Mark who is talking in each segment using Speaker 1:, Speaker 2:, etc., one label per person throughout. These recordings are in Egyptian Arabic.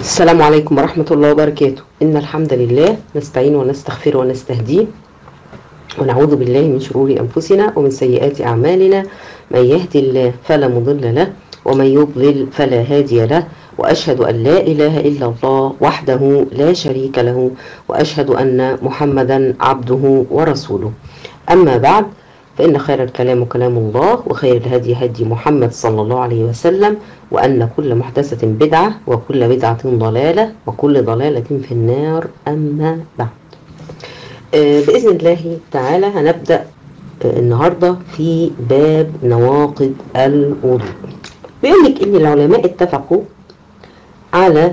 Speaker 1: السلام عليكم ورحمة الله وبركاته إن الحمد لله نستعين ونستغفر ونستهديه ونعوذ بالله من شرور أنفسنا ومن سيئات أعمالنا من يهدي الله فلا مضل له ومن يضلل فلا هادي له وأشهد أن لا إله إلا الله وحده لا شريك له وأشهد أن محمدا عبده ورسوله أما بعد فإن خير الكلام كلام الله وخير الهدي هدي محمد صلى الله عليه وسلم وأن كل محدثة بدعة وكل بدعة ضلالة وكل ضلالة في النار أما بعد آه، بإذن الله تعالى هنبدأ آه، النهاردة في باب نواقض الوضوء بيقول لك إن العلماء اتفقوا على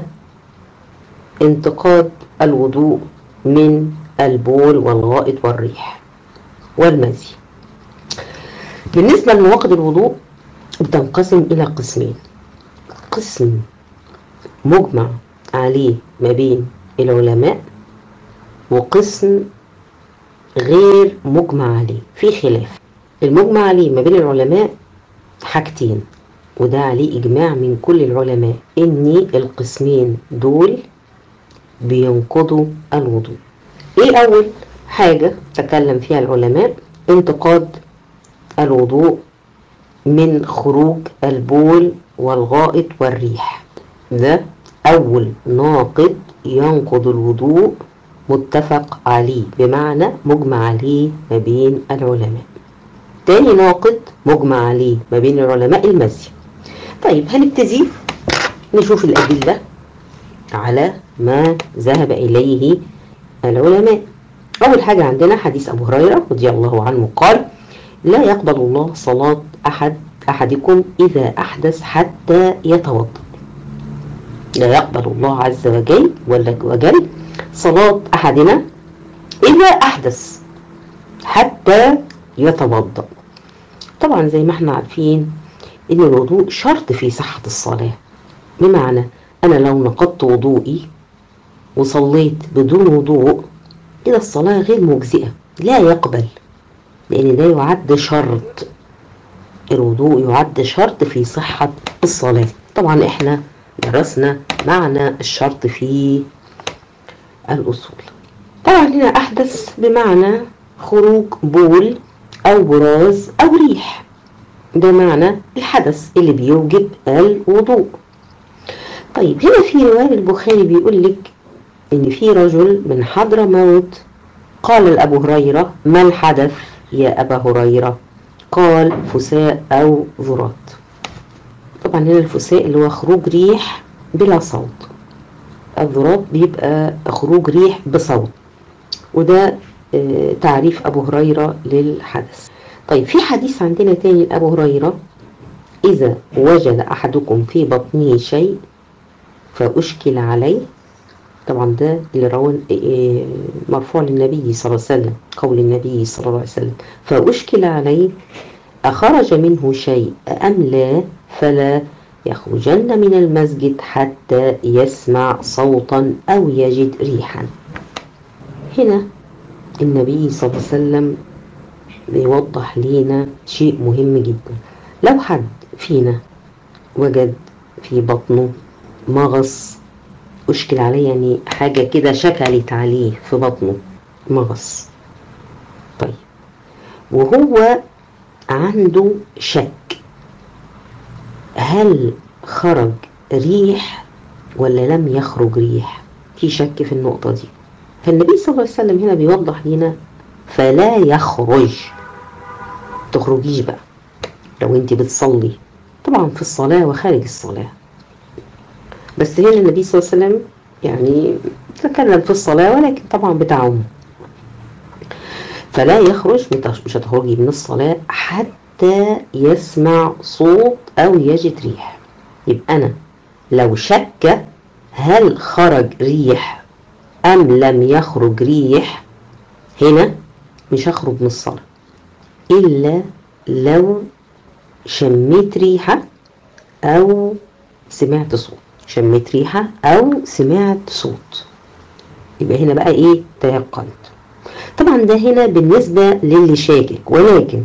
Speaker 1: انتقاد الوضوء من البول والغائط والريح والمزي بالنسبة لنواقض الوضوء بتنقسم إلى قسمين قسم مجمع عليه ما بين العلماء وقسم غير مجمع عليه في خلاف المجمع عليه ما بين العلماء حاجتين وده عليه إجماع من كل العلماء إن القسمين دول بينقضوا الوضوء إيه أول حاجة تكلم فيها العلماء انتقاد الوضوء من خروج البول والغائط والريح ده أول ناقض ينقض الوضوء متفق عليه بمعنى مجمع عليه ما بين العلماء تاني ناقض مجمع عليه ما بين العلماء المزي طيب هنبتدي نشوف الأدلة على ما ذهب إليه العلماء أول حاجة عندنا حديث أبو هريرة رضي الله عنه قال لا يقبل الله صلاة أحد أحدكم إذا أحدث حتى يتوضأ لا يقبل الله عز وجل وجل صلاة أحدنا إذا أحدث حتى يتوضأ طبعا زي ما احنا عارفين إن الوضوء شرط في صحة الصلاة بمعنى أنا لو نقضت وضوئي وصليت بدون وضوء كده الصلاة غير مجزئة لا يقبل لأن ده يعد شرط الوضوء يعد شرط في صحة الصلاة طبعا احنا درسنا معنى الشرط في الأصول طبعا هنا أحدث بمعنى خروج بول أو براز أو ريح ده معنى الحدث اللي بيوجب الوضوء طيب هنا في رواية البخاري بيقول لك إن في رجل من حضر موت قال لأبو هريرة ما الحدث يا أبا هريرة قال فساء أو ذرات طبعا هنا الفساء اللي هو خروج ريح بلا صوت الذرات بيبقى خروج ريح بصوت وده آه، تعريف أبو هريرة للحدث طيب في حديث عندنا تاني لأبو هريرة إذا وجد أحدكم في بطنه شيء فأشكل عليه طبعا ده اللي روى آه، مرفوع للنبي صلى الله عليه وسلم قول النبي صلى الله عليه وسلم فأشكل عليه أخرج منه شيء أم لا فلا يخرجن من المسجد حتى يسمع صوتا أو يجد ريحا هنا النبي صلى الله عليه وسلم بيوضح لينا شيء مهم جدا لو حد فينا وجد في بطنه مغص أشكل عليه يعني حاجة كده شكلت عليه في بطنه مغص طيب وهو عنده شك هل خرج ريح ولا لم يخرج ريح في شك في النقطة دي فالنبي صلى الله عليه وسلم هنا بيوضح لنا فلا يخرج تخرجيش بقى لو انت بتصلي طبعا في الصلاة وخارج الصلاة بس هنا النبي صلى الله عليه وسلم يعني تكلم في الصلاة ولكن طبعا بتعم فلا يخرج مش هتخرجي من الصلاة حتى يسمع صوت أو يجد ريح يبقى أنا لو شك هل خرج ريح أم لم يخرج ريح هنا مش هخرج من الصلاة إلا لو شميت ريحة أو سمعت صوت شميت ريحة أو سمعت صوت يبقى هنا بقى إيه تيقنت طبعا ده هنا بالنسبة للي شاكك ولكن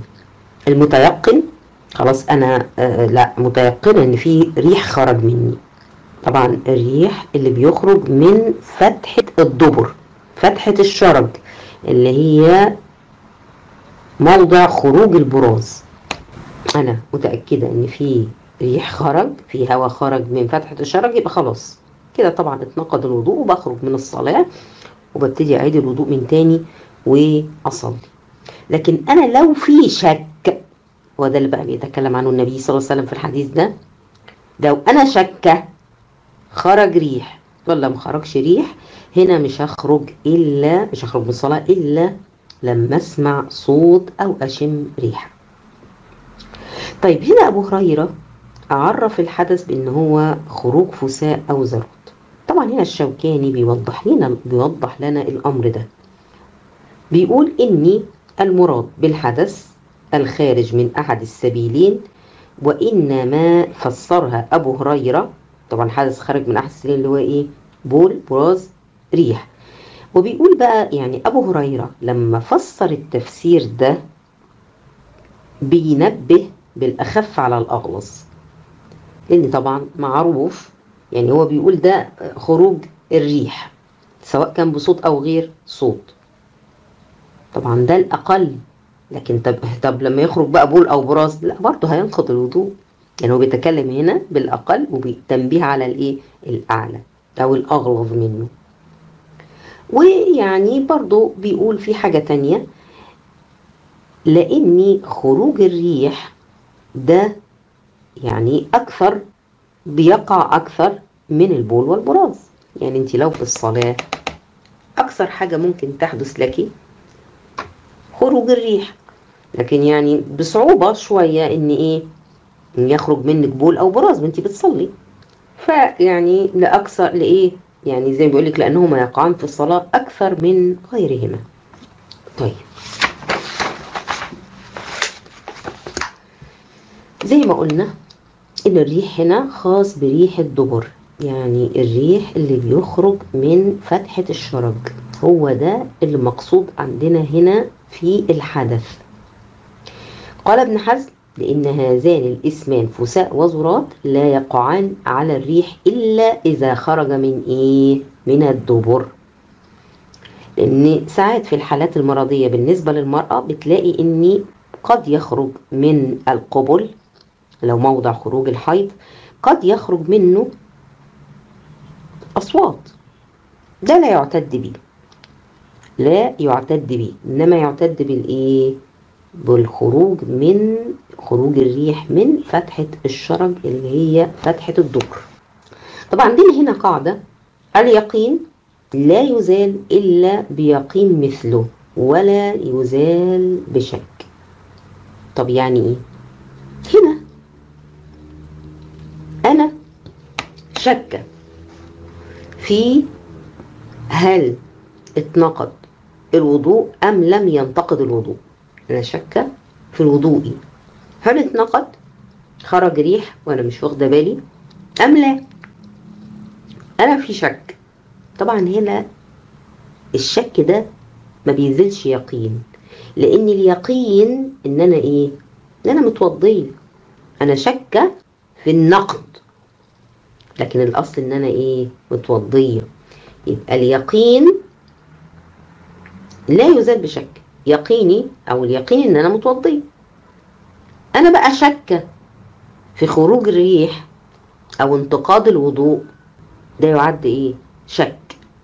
Speaker 1: المتيقن خلاص أنا آه لا متيقنة إن في ريح خرج مني طبعا الريح اللي بيخرج من فتحة الدبر فتحة الشرج اللي هي موضع خروج البراز انا متأكدة ان في ريح خرج في هواء خرج من فتحة الشرج يبقى خلاص كده طبعا اتنقض الوضوء وبخرج من الصلاة وببتدي اعيد الوضوء من تاني واصلي لكن انا لو في شك وده اللي بقى بيتكلم عنه النبي صلى الله عليه وسلم في الحديث ده لو انا شاكه خرج ريح ولا ما خرجش ريح هنا مش هخرج الا مش هخرج من الصلاه الا لما اسمع صوت او اشم ريحه طيب هنا ابو هريره عرف الحدث بان هو خروج فساء او زرط طبعا هنا الشوكاني بيوضح لنا بيوضح لنا الامر ده بيقول اني المراد بالحدث الخارج من احد السبيلين وانما فسرها ابو هريره طبعا حدث خارج من احد السبيلين اللي هو ايه بول براز ريح وبيقول بقى يعني ابو هريره لما فسر التفسير ده بينبه بالاخف على الاغلظ لان طبعا معروف يعني هو بيقول ده خروج الريح سواء كان بصوت او غير صوت طبعا ده الاقل لكن طب طب لما يخرج بقى بول او براز لا برضه هينقض الوضوء يعني هو بيتكلم هنا بالاقل وبتنبيه على الايه الاعلى او الاغلظ منه ويعني برضه بيقول في حاجه تانية لاني خروج الريح ده يعني اكثر بيقع اكثر من البول والبراز يعني انت لو في الصلاه اكثر حاجه ممكن تحدث لك خروج الريح لكن يعني بصعوبة شوية ان ايه ان يخرج منك بول او براز وانت بتصلي فيعني لاكثر لايه يعني زي ما بيقول لك لانهما يقعان في الصلاة اكثر من غيرهما طيب زي ما قلنا ان الريح هنا خاص بريح الدبر يعني الريح اللي بيخرج من فتحة الشرج هو ده اللي مقصود عندنا هنا في الحدث قال ابن حزم لأن هذان الاسمان فساء وزرات لا يقعان على الريح إلا إذا خرج من إيه؟ من الدبر لأن ساعات في الحالات المرضية بالنسبة للمرأة بتلاقي إن قد يخرج من القبل لو موضع خروج الحيض قد يخرج منه أصوات ده لا يعتد به لا يعتد به إنما يعتد بالإيه؟ بالخروج من خروج الريح من فتحة الشرج اللي هي فتحة الدبر طبعا عندنا هنا قاعدة اليقين لا يزال إلا بيقين مثله ولا يزال بشك طب يعني إيه؟ هنا أنا شك في هل اتنقض الوضوء أم لم ينتقد الوضوء أنا شاكة في الوضوء هل اتنقض خرج ريح وأنا مش واخدة بالي أم لا أنا في شك طبعا هنا الشك ده ما بينزلش يقين لأن اليقين إن أنا إيه إن أنا متوضية أنا شاكة في النقد لكن الأصل إن أنا إيه متوضية يبقى اليقين لا يزال بشك يقيني او اليقين ان انا متوضيه انا بقى شاكه في خروج الريح او انتقاد الوضوء ده يعد ايه شك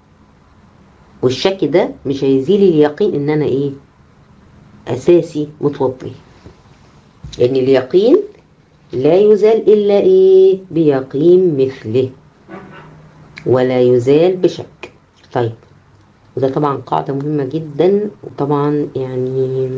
Speaker 1: والشك ده مش هيزيل اليقين ان انا ايه اساسي متوضيه لان اليقين لا يزال الا ايه بيقين مثله ولا يزال بشك طيب وده طبعا قاعدة مهمة جدا وطبعا يعني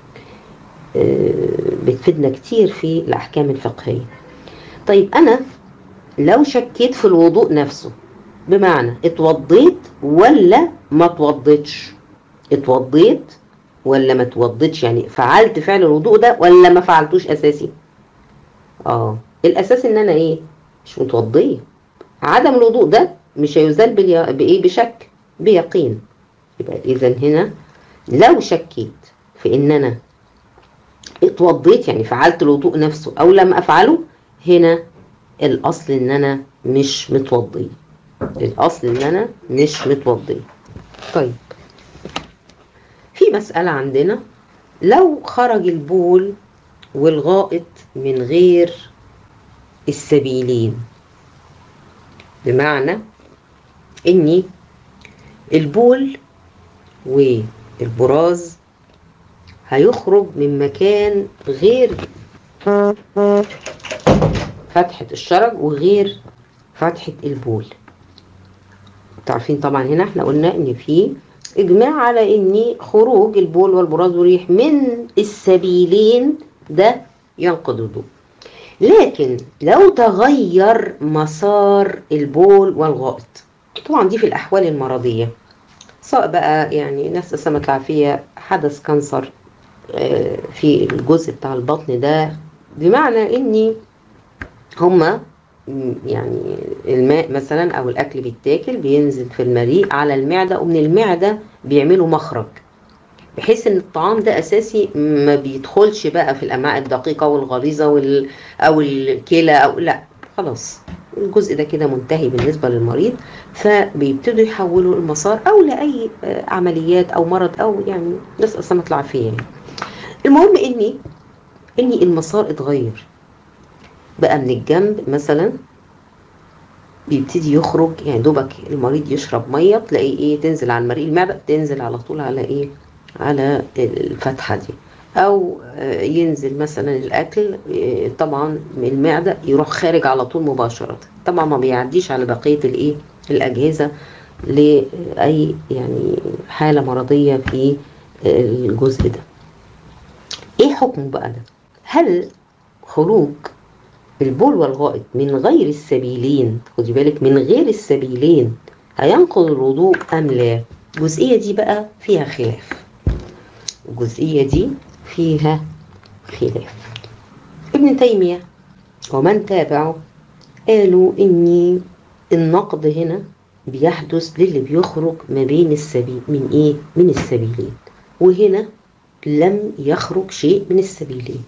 Speaker 1: بتفيدنا كتير في الأحكام الفقهية طيب أنا لو شكيت في الوضوء نفسه بمعنى اتوضيت ولا ما اتوضيتش اتوضيت ولا ما اتوضيتش يعني فعلت فعل الوضوء ده ولا ما فعلتوش أساسي اه الأساس إن أنا إيه مش متوضية عدم الوضوء ده مش هيزال بإيه بشك بيقين يبقى اذا هنا لو شكيت في ان انا اتوضيت يعني فعلت الوضوء نفسه او لم افعله هنا الاصل ان انا مش متوضيه الاصل ان انا مش متوضيه طيب في مسألة عندنا لو خرج البول والغائط من غير السبيلين بمعنى اني البول والبراز هيخرج من مكان غير فتحة الشرج وغير فتحة البول تعرفين طبعا هنا احنا قلنا ان في اجماع على ان خروج البول والبراز والريح من السبيلين ده ينقض الوضوء لكن لو تغير مسار البول والغائط طبعا دي في الاحوال المرضيه سواء بقى يعني ناس سمت العافيه حدث كانسر في الجزء بتاع البطن ده بمعنى ان هما يعني الماء مثلا او الاكل بيتاكل بينزل في المريء على المعده ومن المعده بيعملوا مخرج بحيث ان الطعام ده اساسي ما بيدخلش بقى في الامعاء الدقيقه والغليظه وال او الكلى او لا خلاص الجزء ده كده منتهي بالنسبه للمريض فبيبتدوا يحولوا المسار او لاي عمليات او مرض او يعني نسال السلامه العافيه يعني المهم اني اني المسار اتغير بقى من الجنب مثلا بيبتدي يخرج يعني دوبك المريض يشرب ميه تلاقي ايه تنزل على المريء المعده تنزل على طول على ايه على الفتحه دي او ينزل مثلا الاكل طبعا من المعده يروح خارج على طول مباشره طبعا ما بيعديش على بقيه الايه الاجهزه لاي يعني حاله مرضيه في الجزء ده ايه حكمه بقى ده هل خروج البول والغائط من غير السبيلين خدي بالك من غير السبيلين هينقض الوضوء ام لا الجزئيه دي بقى فيها خلاف الجزئيه دي فيها خلاف ابن تيميه ومن تابعه قالوا ان النقد هنا بيحدث للي بيخرج ما بين السبيل من ايه من السبيلين وهنا لم يخرج شيء من السبيلين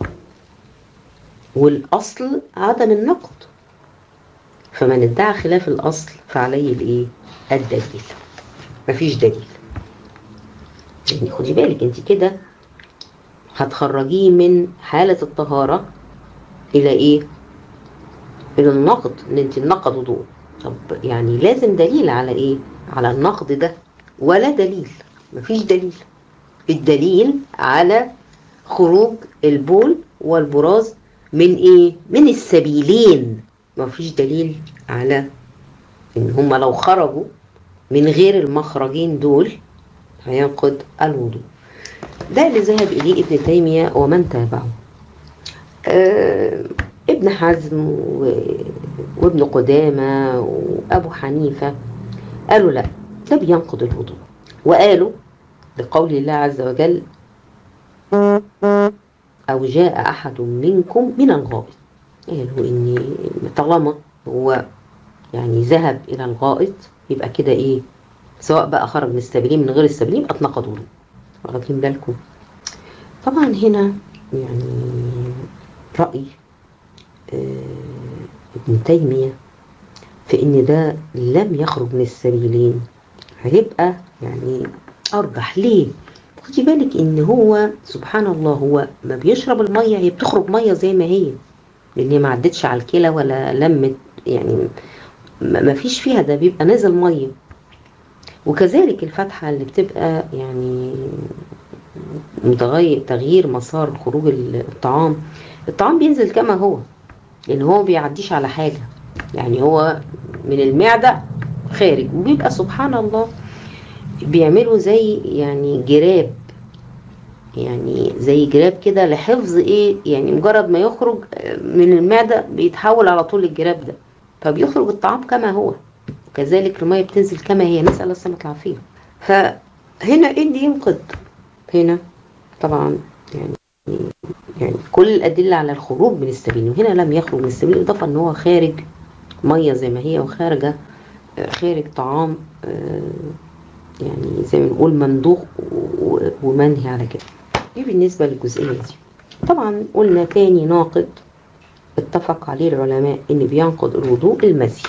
Speaker 1: والاصل عدم النقد فمن ادعى خلاف الاصل فعليه الايه الدليل مفيش دليل يعني خدي بالك انت كده هتخرجيه من حالة الطهارة الى ايه الى النقد ان انت النقد وضوء طب يعني لازم دليل على ايه على النقد ده ولا دليل مفيش دليل الدليل على خروج البول والبراز من ايه من السبيلين مفيش دليل على ان هما لو خرجوا من غير المخرجين دول هينقض الوضوء ده اللي ذهب اليه ابن تيميه ومن تابعه آه ابن حزم و... وابن قدامه وابو حنيفه قالوا لا ده بينقض الوضوء وقالوا لقول الله عز وجل أو جاء أحد منكم من الغائط قالوا إن طالما هو يعني ذهب إلى الغائط يبقى كده إيه سواء بقى خرج من السبيلين من غير السبيلين يبقى اتنقض وضوء واخدين بالكم طبعا هنا يعني رأي ابن تيمية في إن ده لم يخرج من السبيلين هيبقى يعني أرجح ليه؟ خدي بالك إن هو سبحان الله هو ما بيشرب المية هي بتخرج مية زي ما هي لأن هي ما عدتش على الكلى ولا لمت يعني ما فيش فيها ده بيبقى نازل مية وكذلك الفتحة اللي بتبقى يعني متغير تغيير مسار خروج الطعام الطعام بينزل كما هو لأن هو ما بيعديش على حاجة يعني هو من المعدة خارج وبيبقى سبحان الله بيعملوا زي يعني جراب يعني زي جراب كده لحفظ ايه يعني مجرد ما يخرج من المعدة بيتحول على طول الجراب ده فبيخرج الطعام كما هو وكذلك المية بتنزل كما هي نسأل السماء العافية فهنا ايه اللي ينقض هنا طبعا يعني يعني كل الأدلة على الخروج من السبيل وهنا لم يخرج من السبيل إضافة إن هو خارج مية زي ما هي وخارجة خارج طعام يعني زي ما نقول مندوق ومنهي على كده دي بالنسبة للجزئية دي طبعا قلنا تاني ناقد اتفق عليه العلماء ان بينقض الوضوء المزي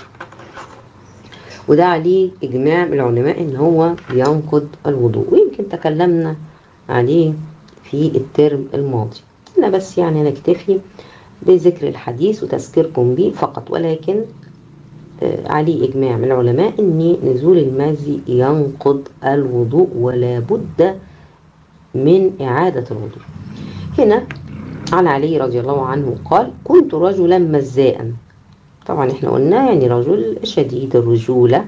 Speaker 1: وده عليه اجماع من العلماء ان هو بينقض الوضوء ويمكن تكلمنا عليه في الترم الماضي انا بس يعني نكتفي بذكر الحديث وتذكيركم به فقط ولكن عليه إجماع من العلماء أن نزول المزي ينقض الوضوء ولا بد من إعادة الوضوء هنا عن علي رضي الله عنه قال كنت رجلا مزاء طبعا احنا قلنا يعني رجل شديد الرجولة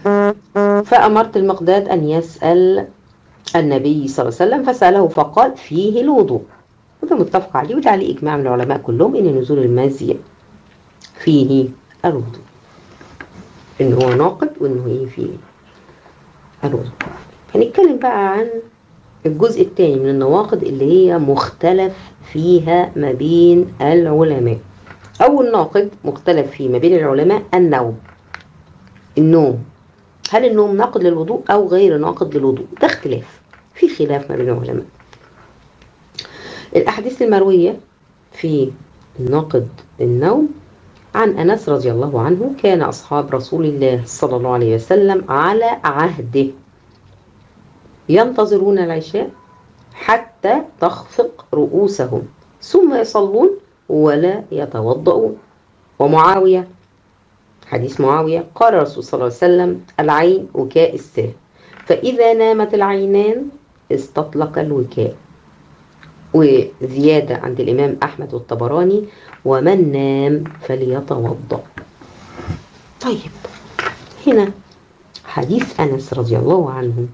Speaker 1: فأمرت المقداد أن يسأل النبي صلى الله عليه وسلم فسأله فقال فيه الوضوء وده متفق عليه وده عليه إجماع من العلماء كلهم أن نزول المزي فيه الوضوء ان هو ناقد وان هي فيه الوضوء هنتكلم بقى عن الجزء الثاني من النواقض اللي هي مختلف فيها ما بين العلماء اول ناقض مختلف فيه ما بين العلماء النوم النوم هل النوم ناقض للوضوء او غير ناقض للوضوء ده اختلاف في خلاف ما بين العلماء الاحاديث المرويه في ناقض النوم عن أنس رضي الله عنه كان أصحاب رسول الله صلى الله عليه وسلم على عهده ينتظرون العشاء حتى تخفق رؤوسهم ثم يصلون ولا يتوضؤون ومعاوية حديث معاوية قال الرسول صلى الله عليه وسلم العين وكاء الساه فإذا نامت العينان استطلق الوكاء وزيادة عند الإمام أحمد والطبراني ومن نام فليتوضأ طيب هنا حديث أنس رضي الله عنه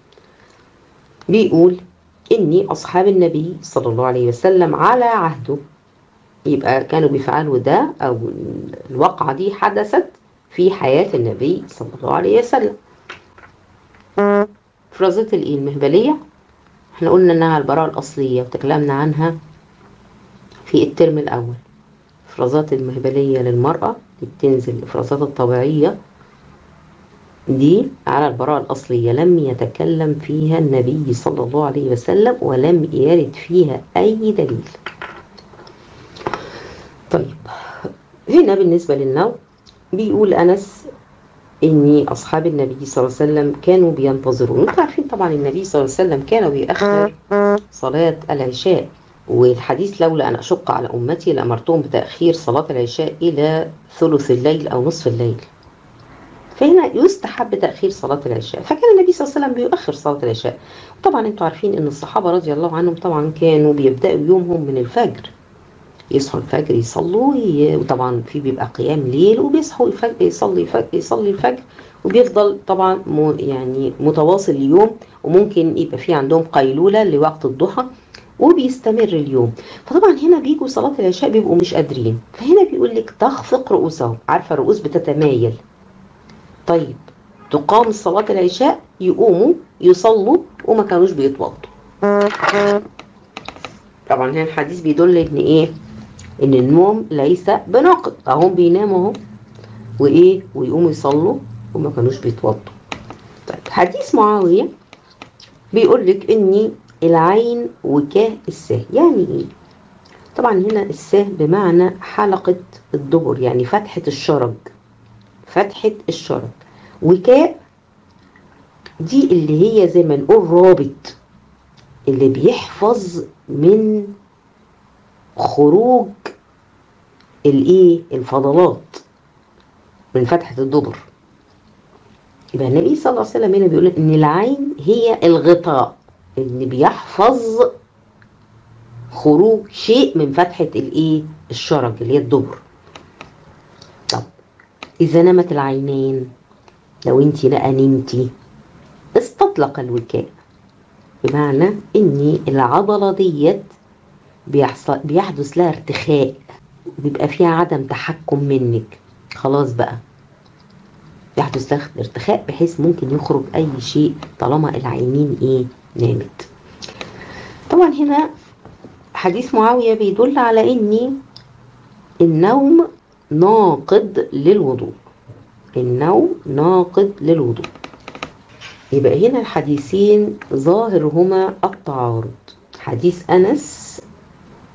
Speaker 1: بيقول إني أصحاب النبي صلى الله عليه وسلم على عهده يبقى كانوا بيفعلوا ده أو الواقعة دي حدثت في حياة النبي صلى الله عليه وسلم فرازة الإيه المهبلية احنا قلنا انها البراءة الأصلية وتكلمنا عنها في الترم الأول الإفرازات المهبلية للمرأة دي بتنزل الإفرازات الطبيعية دي على البراءة الأصلية لم يتكلم فيها النبي صلى الله عليه وسلم ولم يرد فيها أي دليل طيب هنا بالنسبة للنوم بيقول أنس إني أصحاب النبي صلى الله عليه وسلم كانوا بينتظرون انتوا عارفين طبعا النبي صلى الله عليه وسلم كان بيأخر صلاة العشاء والحديث لولا أن أشق على أمتي لأمرتهم بتأخير صلاة العشاء إلى ثلث الليل أو نصف الليل فهنا يستحب تأخير صلاة العشاء فكان النبي صلى الله عليه وسلم بيؤخر صلاة العشاء طبعا انتوا عارفين ان الصحابة رضي الله عنهم طبعا كانوا بيبدأوا يومهم من الفجر يصحوا الفجر يصلوا وطبعا في بيبقى قيام ليل وبيصحوا الفجر يصلي الفجر يصلي الفجر وبيفضل طبعا يعني متواصل اليوم وممكن يبقى في عندهم قيلولة لوقت الضحى وبيستمر اليوم فطبعا هنا بيجوا صلاة العشاء بيبقوا مش قادرين فهنا بيقول لك تخفق رؤوسهم عارفة الرؤوس بتتمايل طيب تقام صلاة العشاء يقوموا يصلوا وما كانوش بيتوضوا طبعا هنا الحديث بيدل ان ايه ان النوم ليس بناقض اهم بيناموا اهو وايه ويقوموا يصلوا وما كانوش بيتوضوا طيب حديث معاوية بيقول لك اني العين وكاه الساه يعني ايه طبعا هنا الساه بمعنى حلقة الدبر يعني فتحة الشرج فتحة الشرج وكاء دي اللي هي زي ما نقول رابط اللي بيحفظ من خروج الايه الفضلات من فتحة الدبر يبقى النبي صلى الله عليه وسلم هنا بيقول ان العين هي الغطاء اللي بيحفظ خروج شيء من فتحة الايه الشرج اللي هي الدبر طب اذا نمت العينين لو انت بقى نمتي استطلق الوكاء بمعنى ان العضلة ديت بيحصل بيحدث لها ارتخاء بيبقى فيها عدم تحكم منك خلاص بقى يحدث لها ارتخاء بحيث ممكن يخرج اي شيء طالما العينين ايه نامت طبعا هنا حديث معاوية بيدل على ان النوم ناقض للوضوء النوم ناقض للوضوء يبقى هنا الحديثين ظاهرهما التعارض حديث أنس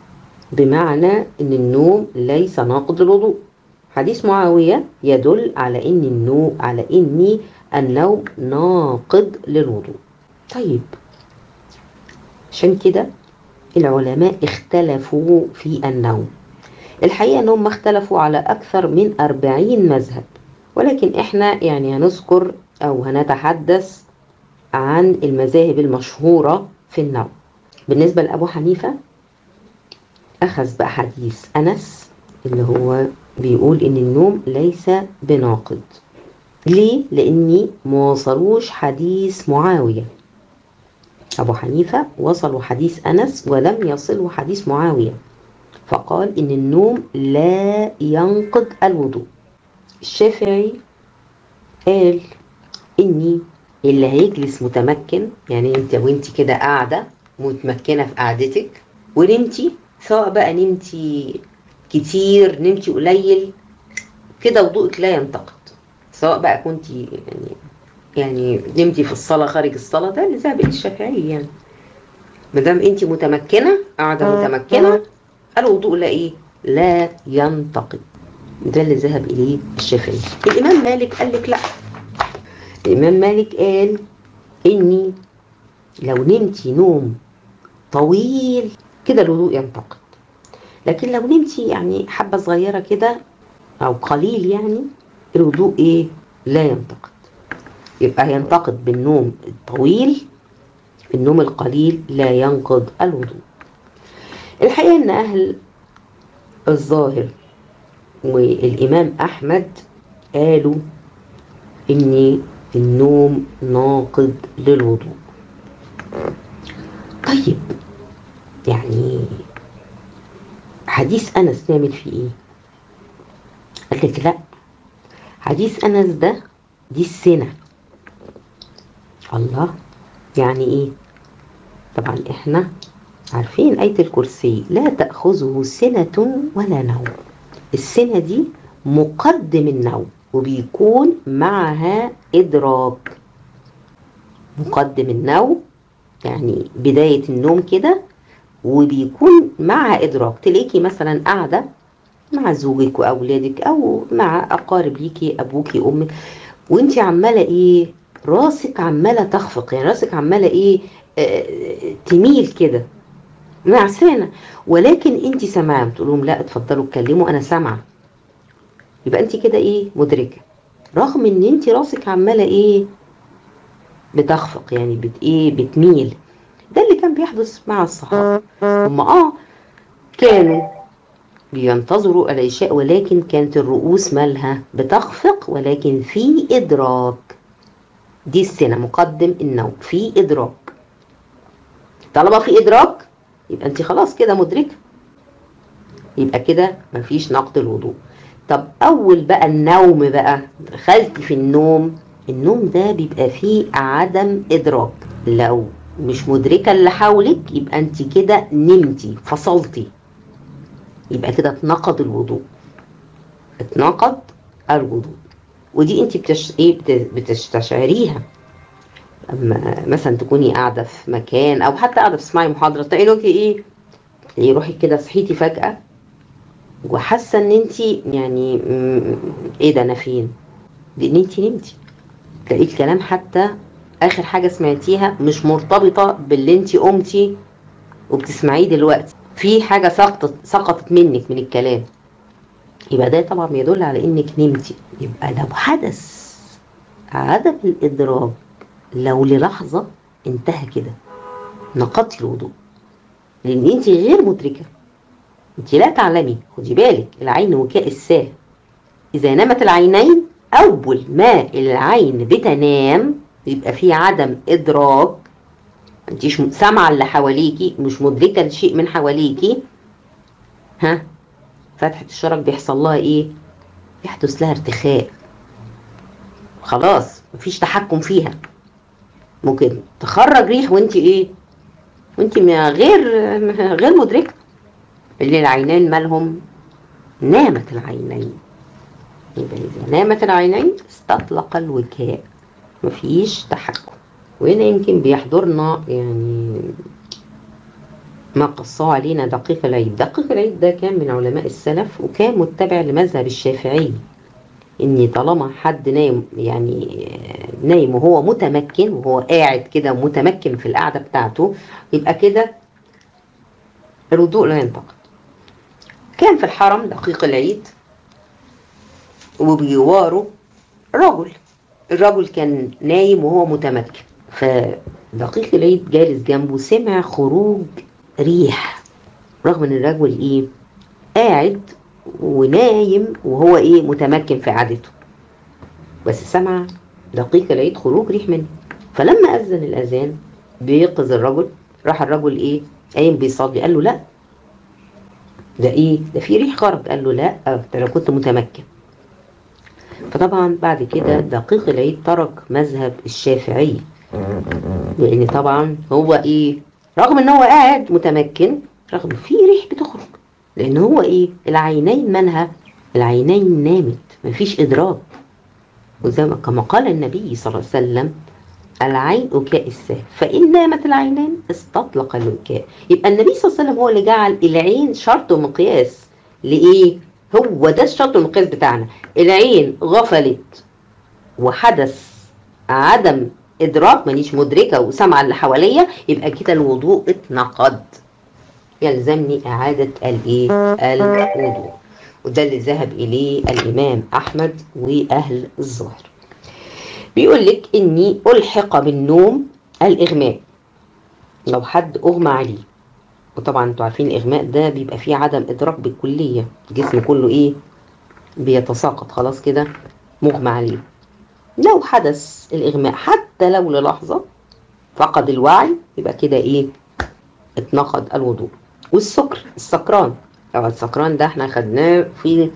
Speaker 1: بمعنى ان النوم ليس ناقض الوضوء حديث معاوية يدل على ان النوم على ان النوم ناقض للوضوء طيب عشان كده العلماء اختلفوا في النوم الحقيقة انهم اختلفوا على اكثر من أربعين مذهب ولكن احنا يعني هنذكر او هنتحدث عن المذاهب المشهورة في النوم بالنسبة لأبو حنيفة أخذ بأحاديث أنس اللي هو بيقول إن النوم ليس بناقض ليه؟ لأني ما وصلوش حديث معاوية أبو حنيفة وصلوا حديث أنس ولم يصلوا حديث معاوية فقال إن النوم لا ينقض الوضوء الشافعي قال إني اللي هيجلس متمكن يعني انت وانت كده قاعدة متمكنة في قعدتك ونمتي سواء بقى نمتي كتير نمتي قليل كده وضوءك لا ينتقد سواء بقى كنت يعني يعني نمتي في الصلاة خارج الصلاة ده اللي ذهب الشافعي يعني ما دام انت متمكنة قاعدة متمكنة الوضوء لا ايه لا ينتقد ده اللي ذهب اليه الشافعي الامام مالك قال لك لا الامام مالك قال اني لو نمتي نوم طويل كده الوضوء ينتقد لكن لو نمتي يعني حبة صغيرة كده أو قليل يعني الوضوء إيه لا ينتقد يبقى ينتقد بالنوم الطويل النوم القليل لا ينقض الوضوء الحقيقة إن أهل الظاهر والإمام أحمد قالوا إن النوم ناقض للوضوء طيب يعني حديث أنس نعمل فيه إيه؟ قال لك لا حديث أنس ده دي السنة الله يعني إيه؟ طبعا إحنا عارفين آية الكرسي لا تأخذه سنة ولا نوم السنة دي مقدم النوم وبيكون معها إدراك مقدم النوم يعني بداية النوم كده وبيكون مع إدراك تلاقيكي مثلا قاعدة مع زوجك وأولادك أو مع أقارب ليكي أبوكي أمك وانت عمالة إيه راسك عمالة تخفق يعني راسك عمالة إيه آه تميل كده نعسانة ولكن انت سامعة بتقول لهم لا اتفضلوا اتكلموا أنا سامعة يبقى انت كده إيه مدركة رغم ان انت راسك عمالة إيه بتخفق يعني بت ايه بتميل ده اللي كان بيحدث مع الصحابة هم اه كانوا بينتظروا العشاء ولكن كانت الرؤوس مالها بتخفق ولكن في إدراك دي السنة مقدم النوم في إدراك طالما في إدراك يبقى أنت خلاص كده مدركة يبقى كده مفيش نقد الوضوء طب أول بقى النوم بقى دخلتي في النوم النوم ده بيبقى فيه عدم إدراك لو مش مدركة اللي حولك يبقى انت كده نمتي فصلتي يبقى كده اتنقض الوضوء اتنقض الوضوء ودي انت بتش... ايه بتستشعريها اما مثلا تكوني قاعده في مكان او حتى قاعده بتسمعي محاضره تلاقي لوكي ايه تلاقي روحك كده صحيتي فجاه وحاسه ان انت يعني م... ايه ده انا فين لان انت نمتي تلاقي الكلام حتى اخر حاجه سمعتيها مش مرتبطه باللي انت قمتي وبتسمعيه دلوقتي في حاجه سقطت سقطت منك من الكلام يبقى ده طبعا بيدل على انك نمتي يبقى لو حدث عدم الادراك لو للحظه انتهى كده نقضت الوضوء لان انت غير مدركه انت لا تعلمي خدي بالك العين وكاء الساه اذا نمت العينين اول ما العين بتنام يبقى في عدم ادراك انتيش سامعه اللي حواليكي مش مدركه لشيء من حواليكي ها فتحه الشرج بيحصل لها ايه يحدث لها ارتخاء خلاص مفيش تحكم فيها ممكن تخرج ريح وانت ايه وانت غير غير مدركه اللي العينين مالهم نامت العينين يبقى اذا نامت العينين استطلق الوكاء مفيش تحكم وهنا يمكن بيحضرنا يعني ما قصاه علينا دقيق العيد دقيق العيد ده كان من علماء السلف وكان متبع لمذهب الشافعي ان طالما حد نايم يعني نايم وهو متمكن وهو قاعد كده متمكن في القعده بتاعته يبقى كده الوضوء لا ينتقد كان في الحرم دقيق العيد وبجواره رجل الرجل كان نايم وهو متمكن فدقيق العيد جالس جنبه سمع خروج ريح رغم ان الرجل ايه قاعد ونايم وهو ايه متمكن في قعدته بس سمع دقيق العيد خروج ريح منه فلما اذن الاذان بيقظ الرجل راح الرجل ايه قايم بيصلي قال له لا ده ايه ده في ريح خرج قال له لا ده انا كنت متمكن فطبعا بعد كده دقيق العيد ترك مذهب الشافعي لان طبعا هو ايه رغم ان هو قاعد متمكن رغم في ريح بتخرج لان هو ايه العينين منها العينين نامت مفيش ادراك وزي ما كما قال النبي صلى الله عليه وسلم العين وكاء السهم فإن نامت العينان استطلق الوكاء يبقى النبي صلى الله عليه وسلم هو اللي جعل العين شرط ومقياس لإيه؟ هو ده الشرط والمقياس بتاعنا العين غفلت وحدث عدم إدراك مانيش مدركة وسامعة اللي حواليا يبقى كده الوضوء اتنقض يلزمني إعادة الإيه؟ الوضوء وده اللي ذهب إليه الإمام أحمد وأهل الظاهر بيقول لك اني الحق بالنوم الاغماء لو حد اغمى عليه وطبعا انتوا عارفين الاغماء ده بيبقى فيه عدم ادراك بالكليه الجسم كله ايه بيتساقط خلاص كده مغمى عليه لو حدث الاغماء حتى لو للحظه فقد الوعي يبقى كده ايه اتنقض الوضوء والسكر السكران طبعا السكران ده احنا خدناه في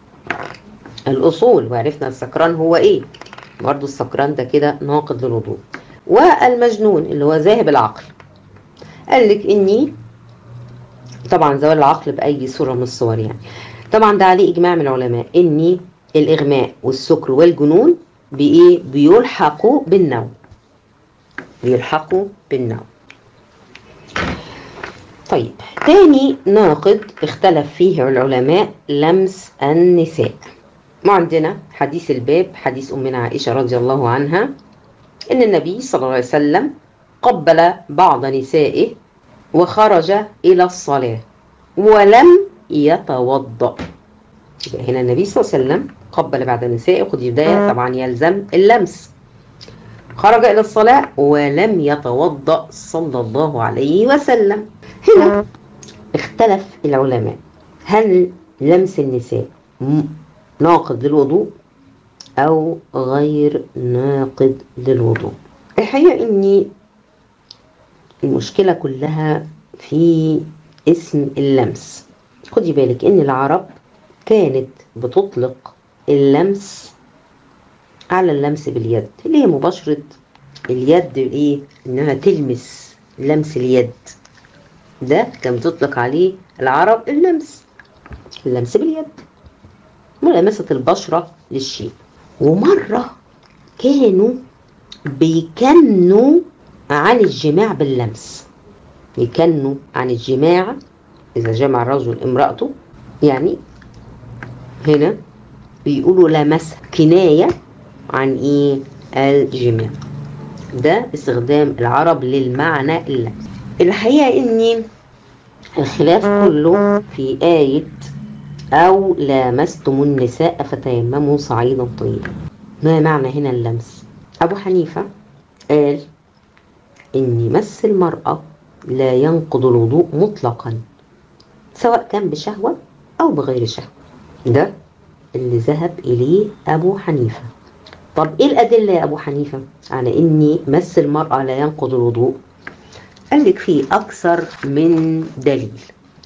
Speaker 1: الاصول وعرفنا السكران هو ايه برضو السكران ده كده ناقض للوضوء والمجنون اللي هو ذاهب العقل قال لك اني طبعا زوال العقل باي صوره من الصور يعني طبعا ده عليه اجماع من العلماء اني الاغماء والسكر والجنون بايه بيلحقوا بالنوم بيلحقوا بالنوم طيب تاني ناقض اختلف فيه العلماء لمس النساء ما عندنا حديث الباب حديث أمنا عائشة رضي الله عنها إن النبي صلى الله عليه وسلم قبل بعض نسائه وخرج إلى الصلاة ولم يتوضأ يبقى هنا النبي صلى الله عليه وسلم قبل بعض نسائه خدي بداية طبعا يلزم اللمس خرج إلى الصلاة ولم يتوضأ صلى الله عليه وسلم هنا اختلف العلماء هل لمس النساء ناقض للوضوء أو غير ناقض للوضوء الحقيقة إني المشكلة كلها في اسم اللمس خدي بالك إن العرب كانت بتطلق اللمس على اللمس باليد اللي هي مباشرة اليد إيه إنها تلمس لمس اليد ده كان بتطلق عليه العرب اللمس اللمس باليد ملامسة البشرة للشيء ومرة كانوا بيكنوا عن الجماع باللمس يكنوا عن الجماع إذا جمع الرجل امرأته يعني هنا بيقولوا لمسها كناية عن إيه الجماع ده استخدام العرب للمعنى اللمس الحقيقة إن الخلاف كله في آية أو لامستم النساء فتيمموا صعيدا طيبا ما معنى هنا اللمس أبو حنيفة قال إن مس المرأة لا ينقض الوضوء مطلقا سواء كان بشهوة أو بغير شهوة ده اللي ذهب إليه أبو حنيفة طب إيه الأدلة يا أبو حنيفة على إن مس المرأة لا ينقض الوضوء قال لك فيه أكثر من دليل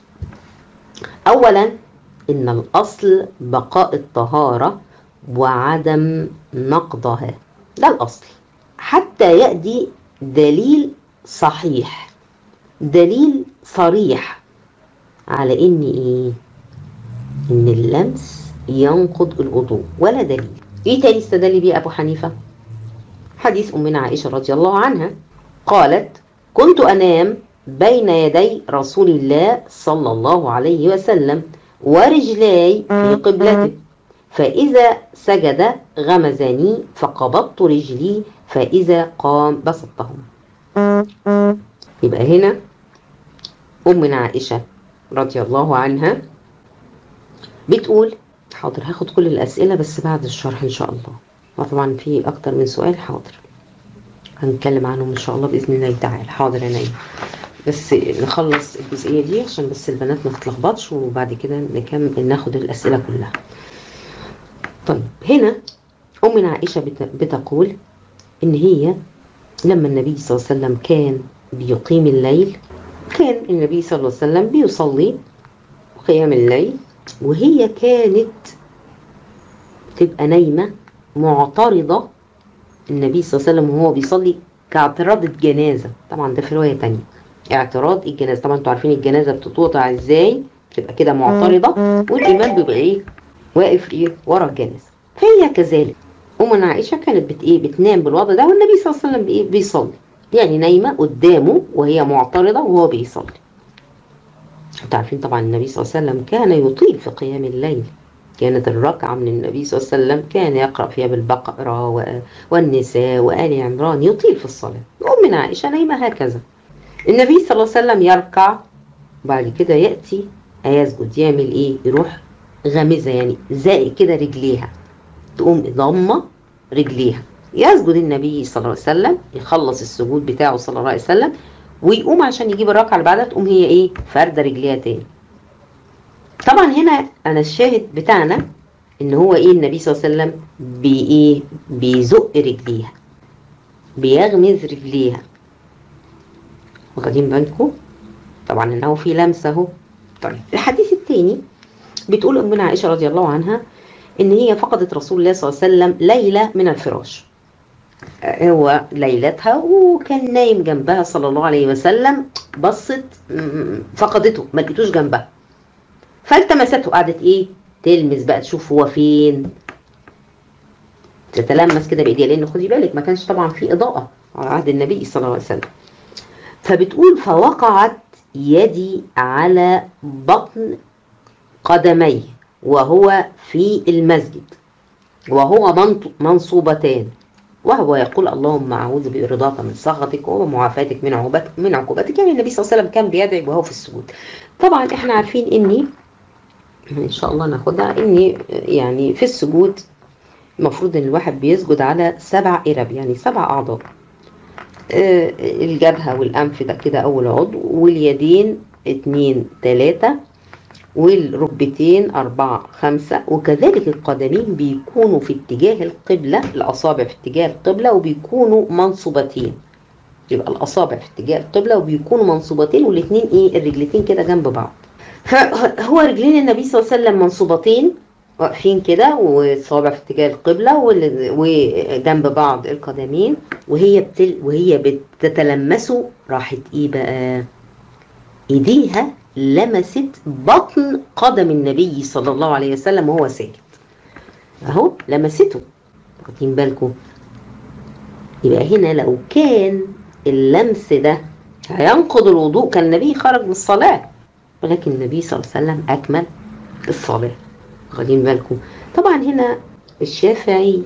Speaker 1: أولا إن الأصل بقاء الطهارة وعدم نقضها ده الأصل حتى يأتي دليل صحيح دليل صريح على إن إيه إن اللمس ينقض الوضوء ولا دليل إيه تاني استدل بيه أبو حنيفة حديث أمنا عائشة رضي الله عنها قالت كنت أنام بين يدي رسول الله صلى الله عليه وسلم ورجلاي في قبلته فإذا سجد غمزني فقبضت رجلي فإذا قام بسطتهم يبقى هنا أمنا عائشة رضي الله عنها بتقول حاضر هاخد كل الأسئلة بس بعد الشرح إن شاء الله وطبعا في أكتر من سؤال حاضر هنتكلم عنهم إن شاء الله بإذن الله تعالى حاضر يا نايم بس نخلص الجزئية دي عشان بس البنات ما تتلخبطش وبعد كده نكمل ناخد الأسئلة كلها طيب هنا أمنا عائشة بت- بتقول إن هي لما النبي صلى الله عليه وسلم كان بيقيم الليل كان النبي صلى الله عليه وسلم بيصلي قيام الليل وهي كانت تبقى نايمة معترضة النبي صلى الله عليه وسلم وهو بيصلي كاعتراض الجنازة طبعا ده في رواية تانية اعتراض الجنازة طبعا انتوا عارفين الجنازة بتتوضع ازاي بتبقى كده معترضة والإمام بيبقى ايه واقف ايه ورا الجنازة فهي كذلك أمنا عائشة كانت بت ايه بتنام بالوضع ده والنبي صلى الله عليه وسلم بايه بيصلي يعني نايمة قدامه وهي معترضة وهو بيصلي انتوا عارفين طبعا النبي صلى الله عليه وسلم كان يطيل في قيام الليل كانت الركعة من النبي صلى الله عليه وسلم كان يقرأ فيها بالبقرة و- والنساء وآل عمران يطيل في الصلاة وأمنا عائشة نايمة هكذا النبي صلى الله عليه وسلم يركع بعد كده يأتي يسجد يعمل إيه يروح غامزة يعني زي كده رجليها تقوم ضمة رجليها يسجد النبي صلى الله عليه وسلم يخلص السجود بتاعه صلى الله عليه وسلم ويقوم عشان يجيب الركعة اللي بعدها تقوم هي ايه فاردة رجليها تاني طبعا هنا انا الشاهد بتاعنا ان هو ايه النبي صلى الله عليه وسلم بي ايه بيزق رجليها بيغمز رجليها واخدين بالكم طبعا انه في لمسه اهو طيب الحديث الثاني بتقول امنا عائشه رضي الله عنها ان هي فقدت رسول الله صلى الله عليه وسلم ليله من الفراش هو ليلتها وكان نايم جنبها صلى الله عليه وسلم بصت م- فقدته ما لقيتوش جنبها فالتمسته قعدت ايه تلمس بقى تشوف هو فين تتلمس كده بايديها لان خدي بالك ما كانش طبعا في اضاءه على عهد النبي صلى الله عليه وسلم فبتقول فوقعت يدي على بطن قدميه وهو في المسجد وهو منط- منصوبتان وهو يقول اللهم اعوذ برضاك من سخطك ومعافاتك من عقوبتك من عقوبتك يعني النبي صلى الله عليه وسلم كان بيدعي وهو في السجود طبعا احنا عارفين اني ان شاء الله ناخدها اني يعني في السجود المفروض ان الواحد بيسجد على سبع قرب يعني سبع اعضاء آه، الجبهة والأنف ده كده أول عضو واليدين اتنين تلاتة والركبتين أربعة خمسة وكذلك القدمين بيكونوا في اتجاه القبلة الأصابع في اتجاه القبلة وبيكونوا منصوبتين يبقى الأصابع في اتجاه القبلة وبيكونوا منصوبتين والاتنين إيه الرجلتين كده جنب بعض فهو رجلين النبي صلى الله عليه وسلم منصوبتين واقفين كده والصوابع في اتجاه القبلة وال- وجنب بعض القدمين وهي بتل وهي بتتلمسه راحت ايه بقى ايديها لمست بطن قدم النبي صلى الله عليه وسلم وهو ساجد اهو لمسته واخدين بالكم يبقى هنا لو كان اللمس ده هينقض الوضوء كان النبي خرج من الصلاة ولكن النبي صلى الله عليه وسلم أكمل الصلاة واخدين بالكم طبعا هنا الشافعي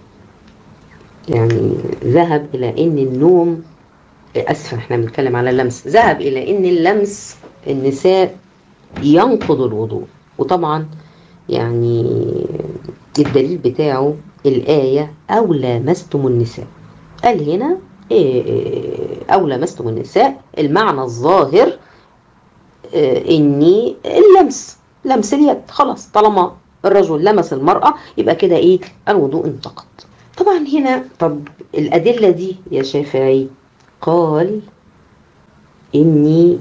Speaker 1: يعني ذهب إلى أن النوم أسف احنا بنتكلم على اللمس ذهب إلى أن اللمس النساء ينقض الوضوء وطبعا يعني الدليل بتاعه الآية أو لامستم النساء قال هنا إيه إيه، أو لامستم النساء المعنى الظاهر إيه، إني اللمس لمس اليد خلاص طالما الرجل لمس المرأة يبقى كده إيه الوضوء انتقد طبعا هنا طب الأدلة دي يا شافعي قال إني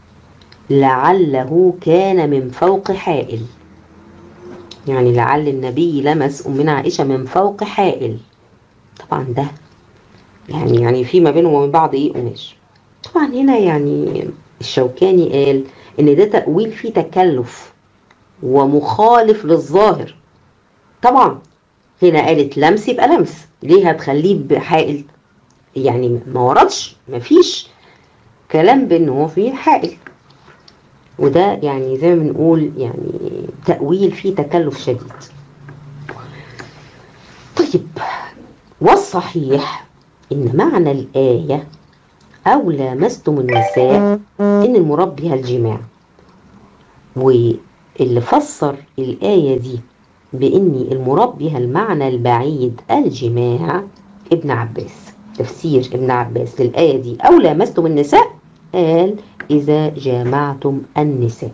Speaker 1: لعله كان من فوق حائل يعني لعل النبي لمس أمنا عائشة من فوق حائل طبعا ده يعني يعني في ما بينهم وبين بعض ايه قماش طبعا هنا يعني الشوكاني قال ان ده تأويل فيه تكلف ومخالف للظاهر طبعا هنا قالت لمس يبقى لمس ليه هتخليه بحائل يعني ما وردش ما فيش كلام بان هو فيه حائل وده يعني زي ما بنقول يعني تأويل فيه تكلف شديد طيب والصحيح ان معنى الآية أو لامستم النساء إن المراد بها الجماع واللي فسر الآية دي بإن المراد بها المعنى البعيد الجماع ابن عباس تفسير ابن عباس للآية دي أو لامستم النساء قال إذا جامعتم النساء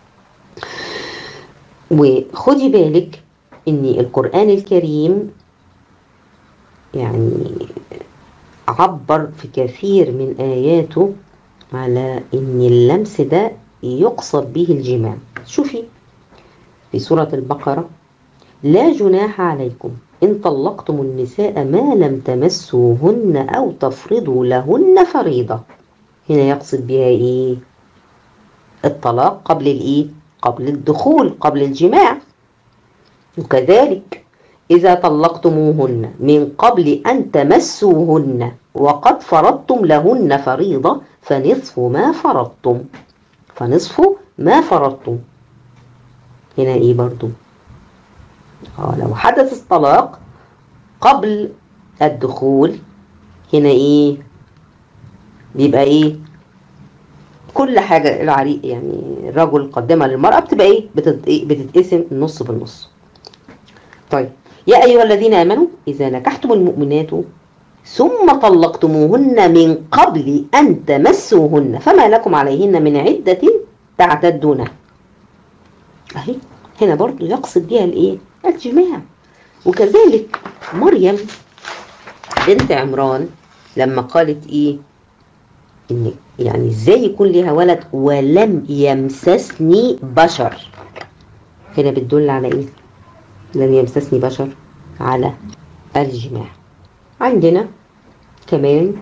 Speaker 1: وخدي بالك إن القرآن الكريم يعني عبر في كثير من آياته على إن اللمس ده يقصد به الجماع شوفي في سورة البقرة لا جناح عليكم إن طلقتم النساء ما لم تمسوهن أو تفرضوا لهن فريضة هنا يقصد بها إيه الطلاق قبل الإيه قبل الدخول قبل الجماع وكذلك إذا طلقتموهن من قبل أن تمسوهن وقد فرضتم لهن فريضة فنصف ما فرضتم فنصف ما فرضتم هنا إيه برضو آه لو حدث الطلاق قبل الدخول هنا إيه بيبقى إيه كل حاجة العريق يعني الرجل قدمها للمرأة بتبقى إيه بتتقسم النص بالنص طيب يا أيها الذين آمنوا إذا نكحتم المؤمنات ثم طلقتموهن من قبل أن تمسوهن فما لكم عليهن من عدة تعتدونها أهي هنا برضو يقصد بها الإيه؟ الجماع وكذلك مريم بنت عمران لما قالت إيه إن يعني إزاي يكون لها ولد ولم يمسسني بشر هنا بتدل على إيه لم يمسسني بشر على الجماع عندنا كمان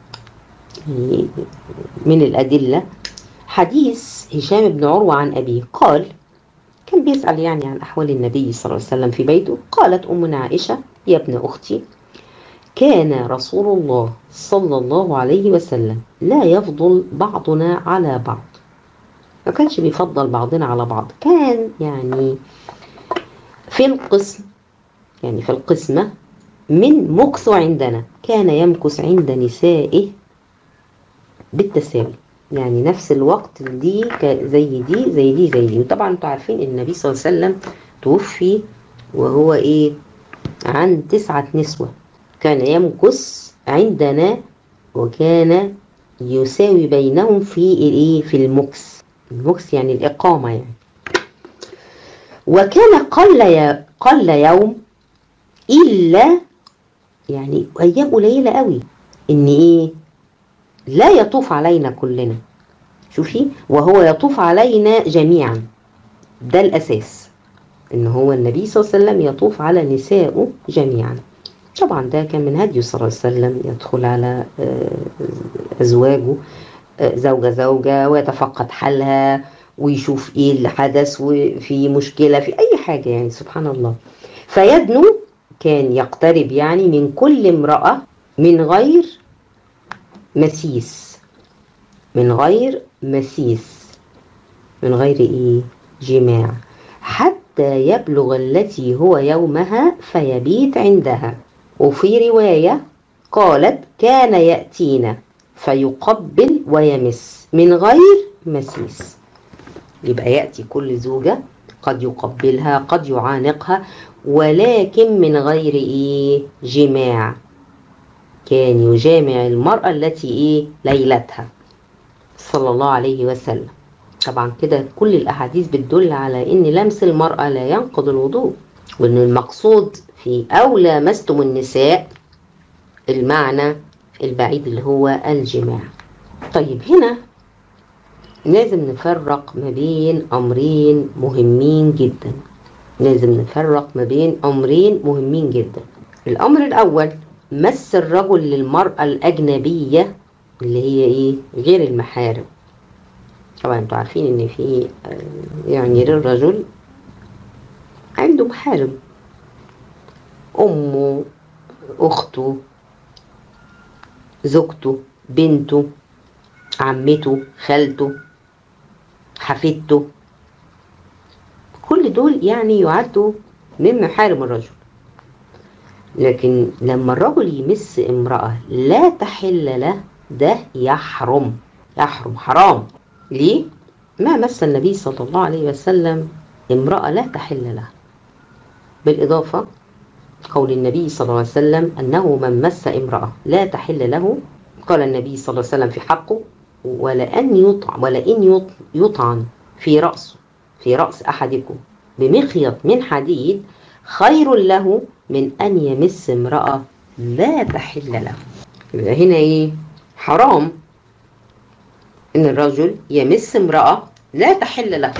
Speaker 1: من الأدلة حديث هشام بن عروة عن أبيه قال كان بيسأل يعني عن أحوال النبي صلى الله عليه وسلم في بيته قالت أمنا عائشة يا ابن أختي كان رسول الله صلى الله عليه وسلم لا يفضل بعضنا على بعض ما كانش بيفضل بعضنا على بعض كان يعني في القسم يعني في القسمة من مكث عندنا كان يمكث عند نسائه بالتساوي يعني نفس الوقت دي زي دي زي دي زي دي وطبعا انتوا عارفين ان النبي صلى الله عليه وسلم توفي وهو ايه عن تسعة نسوة كان يمكث عندنا وكان يساوي بينهم في الايه في المكس المكس يعني الإقامة يعني وكان قل قل يوم إلا يعني أيام قليلة قوي إن إيه لا يطوف علينا كلنا شوفي وهو يطوف علينا جميعا ده الأساس إن هو النبي صلى الله عليه وسلم يطوف على نسائه جميعا طبعا ده كان من هديه صلى الله عليه وسلم يدخل على أزواجه زوجة زوجة ويتفقد حالها ويشوف ايه اللي حدث وفي مشكلة في اي حاجة يعني سبحان الله فيدنو كان يقترب يعني من كل امرأة من غير مسيس من غير مسيس من غير ايه جماع حتى يبلغ التي هو يومها فيبيت عندها وفي رواية قالت كان يأتينا فيقبل ويمس من غير مسيس يبقى يأتي كل زوجة قد يقبلها قد يعانقها ولكن من غير إيه جماع كان يجامع المرأة التي إيه ليلتها صلى الله عليه وسلم طبعا كده كل الأحاديث بتدل على إن لمس المرأة لا ينقض الوضوء وإن المقصود في أولى مستم النساء المعنى البعيد اللي هو الجماع طيب هنا لازم نفرق ما بين أمرين مهمين جدا لازم نفرق ما بين أمرين مهمين جدا الأمر الأول مس الرجل للمرأة الأجنبية اللي هي إيه غير المحارم طبعا انتوا عارفين ان في يعني للرجل عنده محارم أمه أخته زوجته بنته عمته خالته حفيدته كل دول يعني يعدوا من محارم الرجل لكن لما الرجل يمس امرأة لا تحل له ده يحرم يحرم حرام ليه؟ ما مس النبي صلى الله عليه وسلم امرأة لا تحل له بالإضافة قول النبي صلى الله عليه وسلم أنه من مس امرأة لا تحل له قال النبي صلى الله عليه وسلم في حقه ولأن يطعن ولئن يطعن في رأسه في رأس أحدكم بمخيط من حديد خير له من أن يمس امرأة لا تحل له يبقى هنا إيه حرام إن الرجل يمس امرأة لا تحل له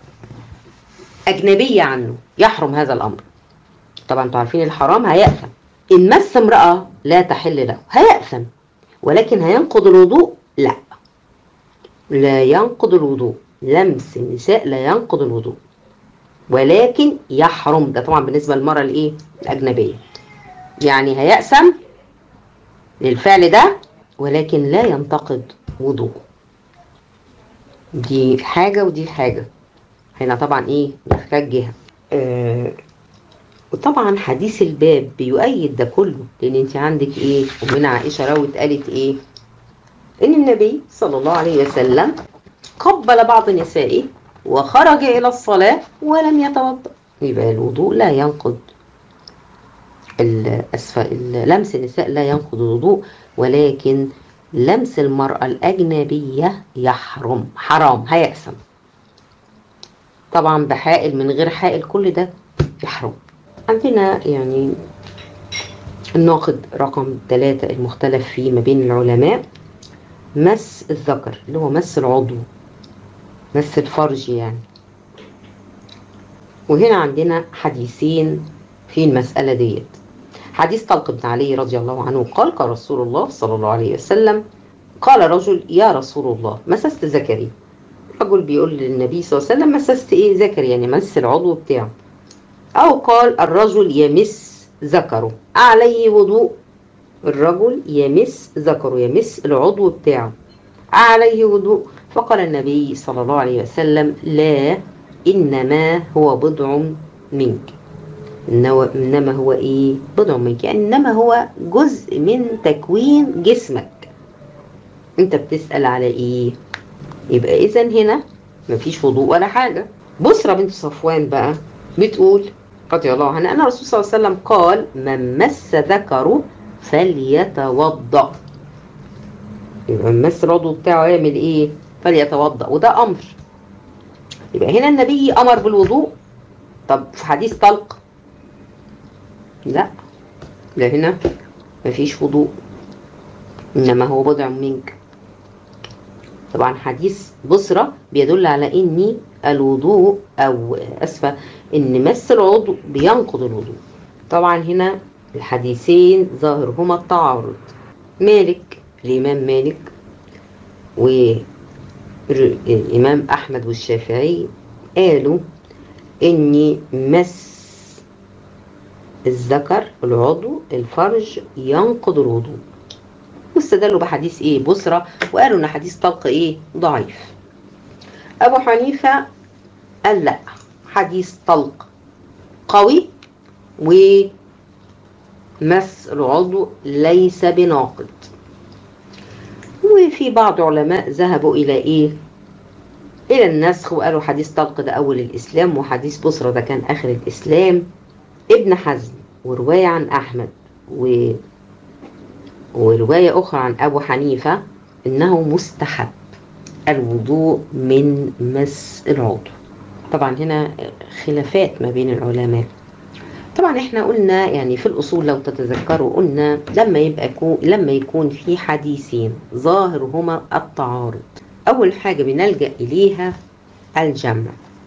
Speaker 1: أجنبية عنه يحرم هذا الأمر طبعا انتوا عارفين الحرام هيأثم إن مس امرأة لا تحل له هيأثم ولكن هينقض الوضوء لا لا ينقض الوضوء لمس النساء لا ينقض الوضوء ولكن يحرم ده طبعا بالنسبة للمرأة الايه الأجنبية يعني هيأسم للفعل ده ولكن لا ينتقد وضوء دي حاجة ودي حاجة هنا طبعا ايه محتاج جهة آه وطبعا حديث الباب بيؤيد ده كله لان انت عندك ايه ومن عائشة روت قالت ايه ان النبي صلى الله عليه وسلم قبل بعض نسائه وخرج الى الصلاة ولم يتوضا يبقى الوضوء لا ينقض لمس النساء لا ينقض الوضوء ولكن لمس المرأة الأجنبية يحرم حرام هيأسم طبعا بحائل من غير حائل كل ده يحرم عندنا يعني الناقد رقم ثلاثة المختلف فيه ما بين العلماء مس الذكر اللي هو مس العضو مس الفرج يعني وهنا عندنا حديثين في المسألة ديت حديث طلق بن علي رضي الله عنه قال قال رسول الله صلى الله عليه وسلم قال رجل يا رسول الله مسست ذكري رجل بيقول للنبي صلى الله عليه وسلم مسست ايه ذكري يعني مس العضو بتاعه او قال الرجل يمس ذكره عليه وضوء الرجل يمس ذكره يمس العضو بتاعه عليه وضوء فقال النبي صلى الله عليه وسلم لا إنما هو بضع منك إنما هو إيه بضع منك يعني إنما هو جزء من تكوين جسمك أنت بتسأل على إيه يبقى إذا هنا مفيش وضوء ولا حاجة بسرة بنت صفوان بقى بتقول رضي الله عنها أن الرسول صلى الله عليه وسلم قال من مس ذكره فليتوضأ يبقى من مس العضو بتاعه يعمل إيه فليتوضأ وده أمر يبقى هنا النبي أمر بالوضوء طب في حديث طلق لا ده هنا مفيش وضوء إنما هو بضع منك طبعا حديث بصرة بيدل على إن الوضوء أو أسفة إن مس العضو بينقض الوضوء طبعا هنا الحديثين ظاهرهما التعارض مالك الإمام مالك والإمام أحمد والشافعي قالوا إن مس الذكر العضو الفرج ينقض الوضوء واستدلوا بحديث ايه بصرة وقالوا ان حديث طلق ايه ضعيف ابو حنيفة قال لا حديث طلق قوي ومس العضو ليس بناقض وفي بعض علماء ذهبوا الى ايه الى النسخ وقالوا حديث طلق ده اول الاسلام وحديث بصرة ده كان اخر الاسلام ابن حزم ورواية عن احمد و ورواية أخرى عن أبو حنيفة إنه مستحب الوضوء من مس العضو طبعا هنا خلافات ما بين العلماء طبعا احنا قلنا يعني في الأصول لو تتذكروا قلنا لما يبقى يكون لما يكون في حديثين ظاهرهما التعارض أول حاجة بنلجأ إليها الجمع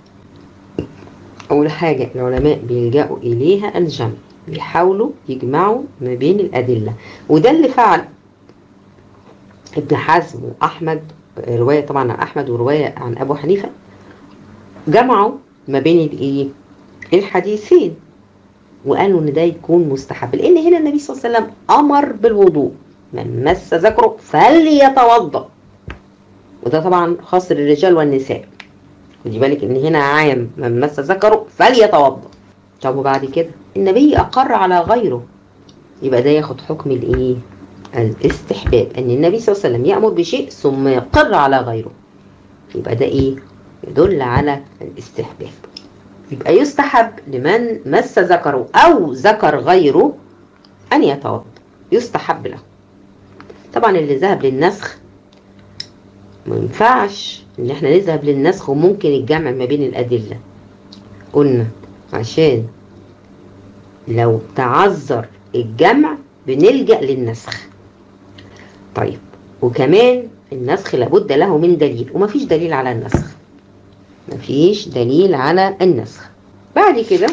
Speaker 1: أول حاجة العلماء بيلجأوا إليها الجمع بيحاولوا يجمعوا ما بين الأدلة وده اللي فعل ابن حزم وأحمد رواية طبعا عن أحمد ورواية عن أبو حنيفة جمعوا ما بين الإيه الحديثين وقالوا إن ده يكون مستحب لأن هنا النبي صلى الله عليه وسلم أمر بالوضوء من مس ذكره فليتوضأ وده طبعا خاص للرجال والنساء خدي بالك ان هنا عام من مس ذكره فليتوضا طب وبعد كده النبي اقر على غيره يبقى ده ياخد حكم الايه الاستحباب ان النبي صلى الله عليه وسلم يامر بشيء ثم يقر على غيره يبقى ده ايه يدل على الاستحباب يبقى يستحب لمن مس ذكره او ذكر غيره ان يتوضا يستحب له طبعا اللي ذهب للنسخ ما ينفعش ان احنا نذهب للنسخ وممكن الجمع ما بين الادله قلنا عشان لو تعذر الجمع بنلجا للنسخ طيب وكمان النسخ لابد له من دليل ومفيش دليل على النسخ مفيش دليل على النسخ بعد كده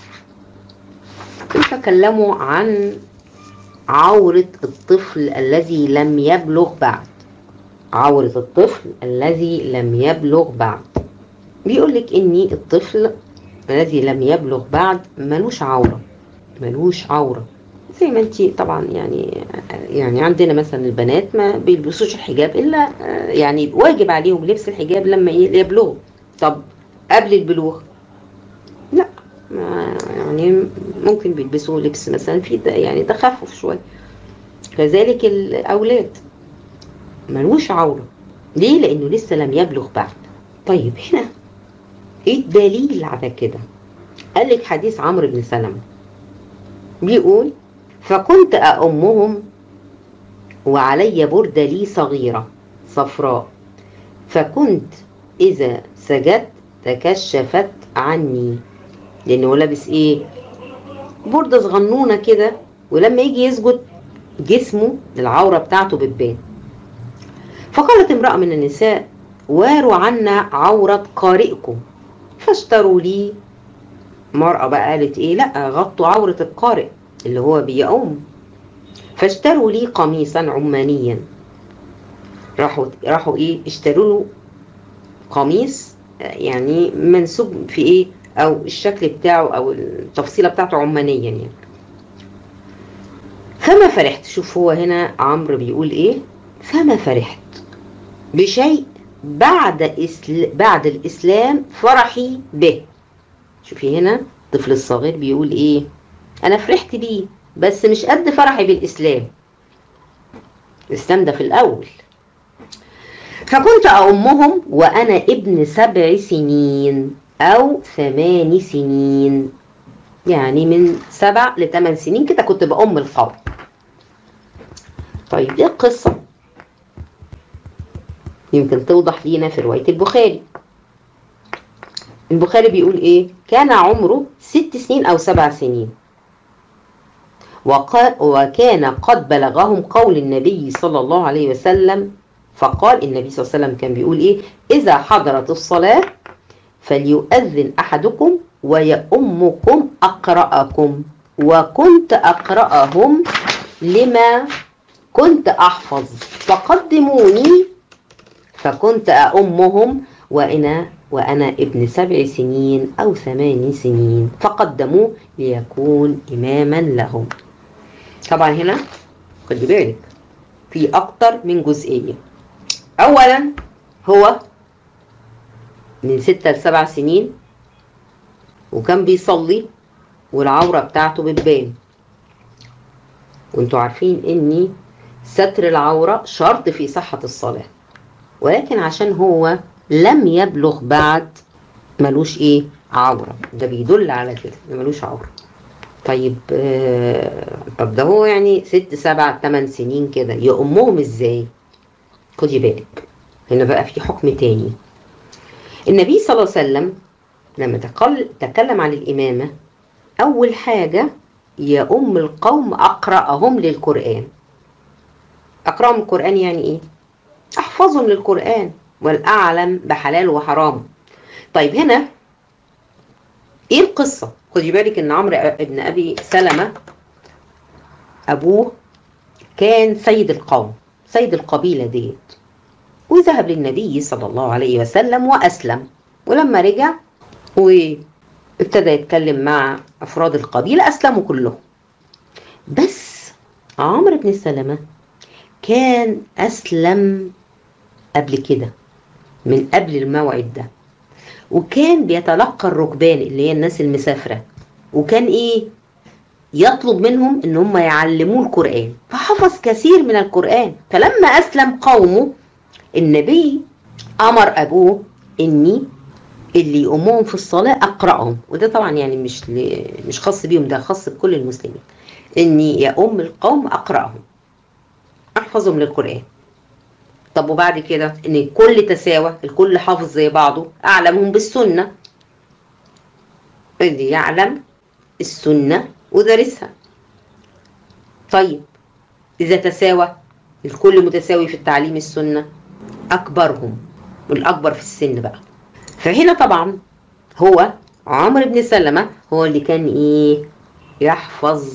Speaker 1: تكلموا عن عورة الطفل الذي لم يبلغ بعد عورة الطفل الذي لم يبلغ بعد بيقول لك ان الطفل الذي لم يبلغ بعد ملوش عورة ملوش عورة زي ما انت طبعا يعني يعني عندنا مثلا البنات ما بيلبسوش الحجاب الا يعني واجب عليهم لبس الحجاب لما يبلغوا طب قبل البلوغ لا يعني ممكن بيلبسوا لبس مثلا في يعني تخفف شويه كذلك الاولاد ملوش عوره ليه لانه لسه لم يبلغ بعد طيب هنا ايه الدليل على كده قال لك حديث عمرو بن سلمة بيقول فكنت أأمهم وعلي بردة لي صغيرة صفراء فكنت إذا سجدت تكشفت عني لأنه لابس إيه بردة صغنونة كده ولما يجي يسجد جسمه العورة بتاعته بتبان فقالت امرأة من النساء واروا عنا عورة قارئكم فاشتروا لي مرأة بقى قالت ايه لا غطوا عورة القارئ اللي هو بيقوم فاشتروا لي قميصا عمانيا راحوا راحوا ايه اشتروا له قميص يعني منسوب في ايه او الشكل بتاعه او التفصيله بتاعته عمانيا يعني فما فرحت شوف هو هنا عمرو بيقول ايه فما فرحت بشيء بعد إسل... بعد الاسلام فرحي به شوفي هنا الطفل الصغير بيقول ايه انا فرحت بيه بس مش قد فرحي بالاسلام الاسلام ده في الاول فكنت أأمهم وأنا ابن سبع سنين أو ثمان سنين يعني من سبع لثمان سنين كده كنت بأم القوم طيب ايه القصة يمكن توضح لينا في رواية البخاري البخاري بيقول ايه كان عمره ست سنين او سبع سنين وكان قد بلغهم قول النبي صلى الله عليه وسلم فقال النبي صلى الله عليه وسلم كان بيقول ايه اذا حضرت الصلاة فليؤذن احدكم ويؤمكم اقرأكم وكنت اقرأهم لما كنت احفظ فقدموني فكنت أأمهم وأنا وأنا ابن سبع سنين أو ثمان سنين فقدموه ليكون إماما لهم طبعا هنا خدي بالك في أكتر من جزئية أولا هو من ستة لسبع سنين وكان بيصلي والعورة بتاعته بتبان وانتوا عارفين ان ستر العورة شرط في صحة الصلاة ولكن عشان هو لم يبلغ بعد ملوش ايه عورة ده بيدل على كده ملوش عورة طيب آه طب ده هو يعني ست سبع تمن سنين كده يأمهم ازاي خدي بالك هنا بقى في حكم تاني النبي صلى الله عليه وسلم لما تقل تكلم عن الإمامة أول حاجة يأم القوم أقرأهم للقرآن أقرأهم القرآن يعني إيه؟ احفظهم للقرآن والأعلم بحلال وحرام طيب هنا ايه القصة خدي بالك ان عمرو ابن ابي سلمة ابوه كان سيد القوم سيد القبيلة ديت وذهب للنبي صلى الله عليه وسلم وأسلم ولما رجع وابتدى يتكلم مع أفراد القبيلة أسلموا كلهم بس عمرو بن سلمة كان أسلم قبل كده من قبل الموعد ده وكان بيتلقى الركبان اللي هي الناس المسافرة وكان ايه يطلب منهم ان هم يعلموه القرآن فحفظ كثير من القرآن فلما اسلم قومه النبي امر ابوه اني اللي يقومهم في الصلاة اقرأهم وده طبعا يعني مش ل... مش خاص بيهم ده خاص بكل المسلمين اني يؤم القوم اقرأهم احفظهم للقرآن طب وبعد كده ان الكل تساوى الكل حافظ زي بعضه اعلمهم بالسنة اللي يعلم السنة ودارسها طيب اذا تساوى الكل متساوي في التعليم السنة اكبرهم والاكبر في السن بقى فهنا طبعا هو عمرو بن سلمة هو اللي كان ايه يحفظ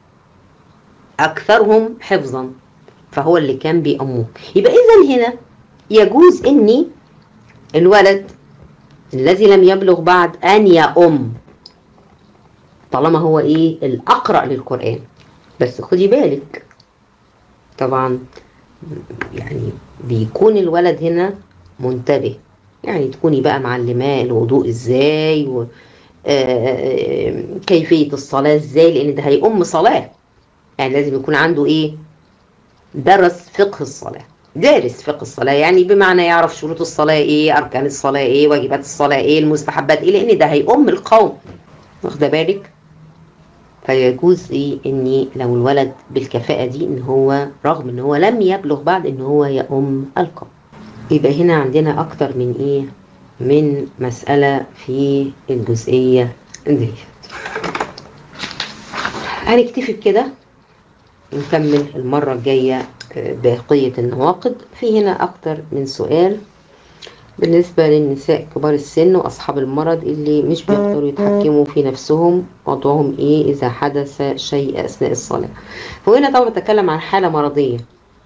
Speaker 1: اكثرهم حفظا فهو اللي كان بيأمه يبقى إذا هنا يجوز إني الولد الذي لم يبلغ بعد أن يأم طالما هو إيه الأقرأ للقرآن بس خدي بالك طبعا يعني بيكون الولد هنا منتبه يعني تكوني بقى معلماه الوضوء ازاي و كيفية الصلاة ازاي لان ده هيقوم صلاة يعني لازم يكون عنده ايه درس فقه الصلاة دارس فقه الصلاة يعني بمعنى يعرف شروط الصلاة ايه اركان الصلاة ايه واجبات الصلاة ايه المستحبات ايه لان ده هيقوم القوم واخده بالك فيجوز ايه اني لو الولد بالكفاءة دي ان هو رغم ان هو لم يبلغ بعد ان هو يؤم القوم يبقى هنا عندنا اكتر من ايه من مسألة في الجزئية دي هنكتفي بكده نكمل المرة الجاية بقية النواقض في هنا أكتر من سؤال بالنسبة للنساء كبار السن وأصحاب المرض اللي مش بيقدروا يتحكموا في نفسهم وضعهم إيه إذا حدث شيء أثناء الصلاة وهنا طبعا بتكلم عن حالة مرضية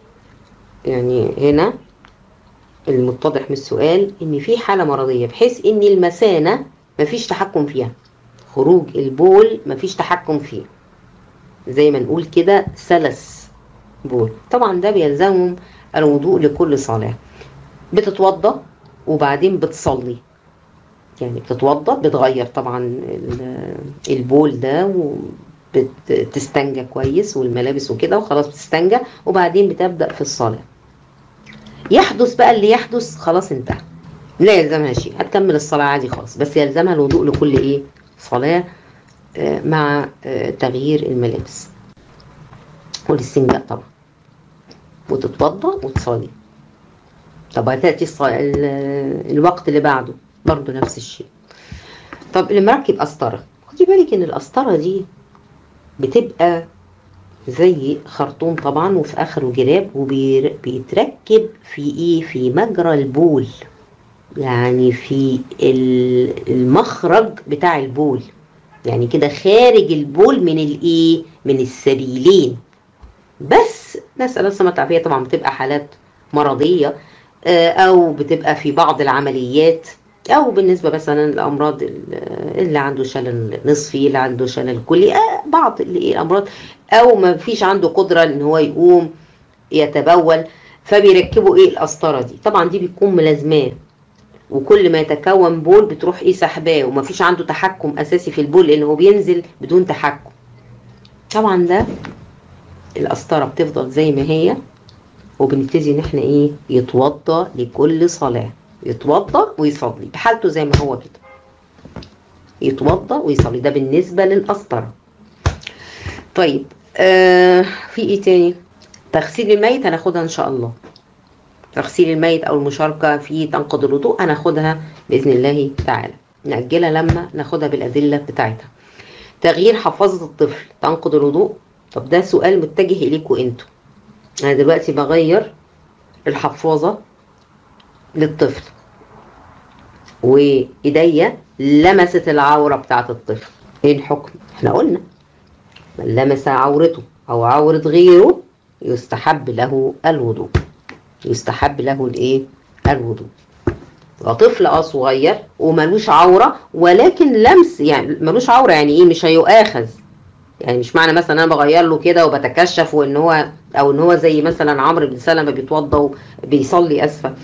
Speaker 1: يعني هنا المتضح من السؤال إن في حالة مرضية بحيث إن المثانة مفيش تحكم فيها خروج البول مفيش تحكم فيه زي ما نقول كده سلس بول طبعا ده بيلزمهم الوضوء لكل صلاة بتتوضى وبعدين بتصلي يعني بتتوضى بتغير طبعا البول ده وبتستنجى كويس والملابس وكده وخلاص بتستنجى وبعدين بتبدأ في الصلاة يحدث بقى اللي يحدث خلاص انتهى لا يلزمها شيء هتكمل الصلاة عادي خالص بس يلزمها الوضوء لكل ايه صلاة مع تغيير الملابس والاستنجاء طبعا وتتوضا وتصلي طب هتاتي الوقت اللي بعده برضه نفس الشيء طب اللي مركب قسطره خدي بالك ان القسطره دي بتبقى زي خرطوم طبعا وفي اخره جراب وبيتركب في ايه في مجرى البول يعني في المخرج بتاع البول يعني كده خارج البول من الايه من السبيلين بس نسال السلامه العافيه طبعا بتبقى حالات مرضيه او بتبقى في بعض العمليات او بالنسبه مثلا للامراض اللي عنده شلل نصفي اللي عنده شلل كلي بعض الامراض او ما فيش عنده قدره ان هو يقوم يتبول فبيركبوا ايه القسطره دي طبعا دي بتكون ملازماه وكل ما يتكون بول بتروح ايه سحباه ومفيش عنده تحكم اساسي في البول لان هو بينزل بدون تحكم طبعا ده القسطره بتفضل زي ما هي وبنبتدي ان احنا ايه يتوضى لكل صلاه يتوضى ويصلي بحالته زي ما هو كده يتوضى ويصلي ده بالنسبه للقسطره طيب آه في ايه تاني تغسيل الميت هناخدها ان شاء الله تغسيل الميت او المشاركه في تنقض الوضوء هناخدها باذن الله تعالى ناجلها لما ناخدها بالادله بتاعتها تغيير حفاظه الطفل تنقض الوضوء طب ده سؤال متجه اليكم انتوا انا دلوقتي بغير الحفاظه للطفل وايديا لمست العوره بتاعه الطفل ايه الحكم احنا قلنا من لمس عورته او عوره غيره يستحب له الوضوء يستحب له الايه الوضوء طفل اه صغير وملوش عوره ولكن لمس يعني ملوش عوره يعني ايه مش هيؤاخذ يعني مش معنى مثلا انا بغير له كده وبتكشف وان هو او ان هو زي مثلا عمرو بن سلمة بيتوضى وبيصلي اسفه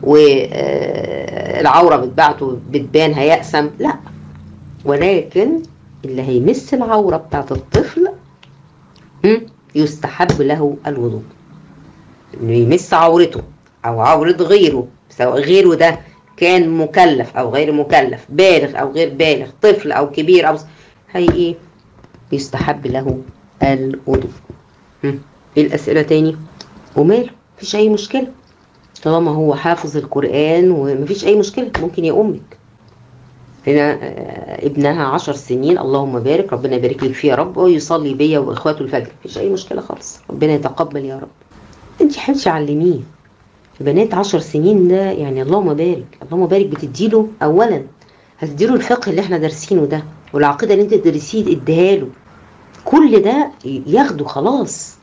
Speaker 1: والعوره بتاعته بتبان هيأسم لا ولكن اللي هيمس العوره بتاعت الطفل هم، يستحب له الوضوء انه يمس عورته او عورة غيره سواء غيره ده كان مكلف او غير مكلف بالغ او غير بالغ طفل او كبير او هي ايه يستحب له الوضوء هم، ايه الاسئله تاني وماله مفيش اي مشكله طالما هو حافظ القران ومفيش اي مشكله ممكن يا امك هنا آه، ابنها عشر سنين اللهم بارك ربنا يبارك لك فيه يا رب ويصلي بيا واخواته الفجر مفيش اي مشكله خالص ربنا يتقبل يا رب انت حبيبتي علميه بنات عشر سنين ده يعني اللهم بارك اللهم بارك بتديله اولا هتديله الفقه اللي احنا دارسينه ده والعقيده اللي انت تدرسيه اديها له كل ده ياخده خلاص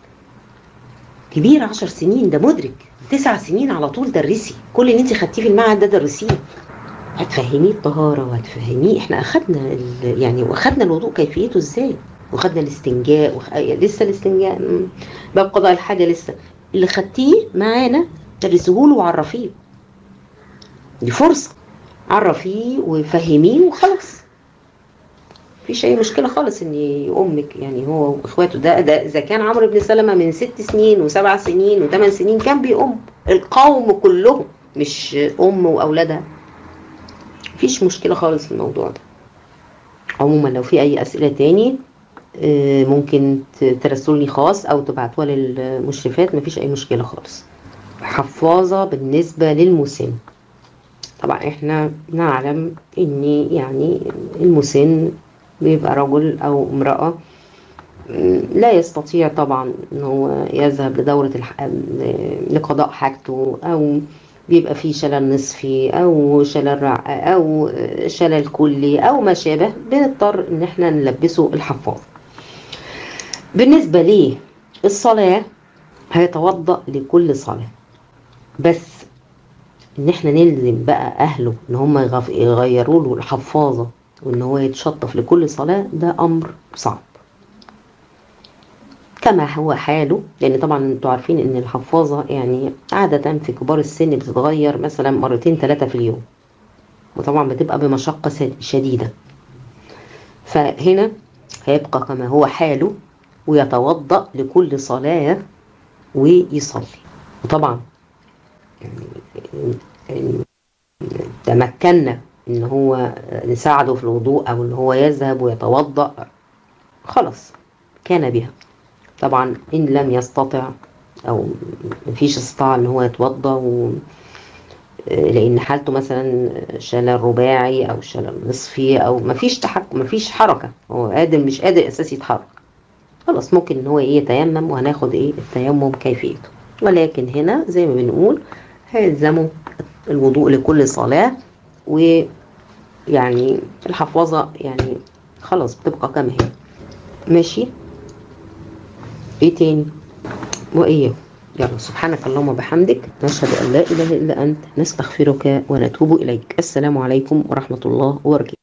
Speaker 1: كبير عشر سنين ده مدرك تسع سنين على طول درسي كل اللي انت خدتيه في المعهد ده درسيه هتفهميه الطهاره وهتفهميه احنا اخدنا ال- يعني واخدنا الوضوء كيفيته ازاي واخدنا الاستنجاء وخ... لسه الاستنجاء مم. باب قضاء الحاجه لسه اللي خدتيه معانا درسيه له وعرفيه دي فرصه عرفيه وفهميه وخلاص مفيش اي مشكله خالص ان امك يعني هو واخواته ده ده اذا كان عمرو بن سلمه من ست سنين وسبع سنين وثمان سنين كان بيأم القوم كلهم مش ام واولادها مفيش مشكله خالص في الموضوع ده عموما لو في اي اسئله تاني آه، ممكن ت- ترسلني خاص او تبعتوها للمشرفات مفيش اي مشكله خالص حفاظه بالنسبه للمسن طبعا احنا نعلم ان يعني المسن بيبقى رجل او امرأة م، لا يستطيع طبعا ان هو يذهب لدورة الح... لقضاء حاجته او بيبقى فيه شلل نصفي او شلل رع... او شلل كلي او ما شابه بنضطر ان احنا نلبسه الحفاظ بالنسبة ليه الصلاة هيتوضأ لكل صلاة بس ان احنا نلزم بقى اهله ان هم يغف- يغيروا له الحفاظه وان هو يتشطف لكل صلاه ده امر صعب كما هو حاله لان طبعا انتوا عارفين ان الحفاظه يعني عاده في كبار السن بتتغير مثلا مرتين ثلاثه في اليوم وطبعا بتبقى بمشقه س- شديده فهنا هيبقى كما هو حاله ويتوضا لكل صلاه ويصلي وطبعا تمكنا ان هو نساعده في الوضوء او ان هو يذهب ويتوضا خلاص كان بها طبعا ان لم يستطع او مفيش استطاع ان هو يتوضا و لان حالته مثلا شلل رباعي او شلل نصفي او مفيش تحكم مفيش حركه هو قادر مش قادر اساسي يتحرك خلاص ممكن ان هو ايه يتيمم وهناخد ايه التيمم كيفيته ولكن هنا زي ما بنقول هيلزموا الوضوء لكل صلاة ويعني الحفاظة يعني خلاص بتبقى كما هي ماشي ايه تاني وايه يلا سبحانك اللهم وبحمدك نشهد ان لا اله الا انت نستغفرك ونتوب اليك السلام عليكم ورحمة الله وبركاته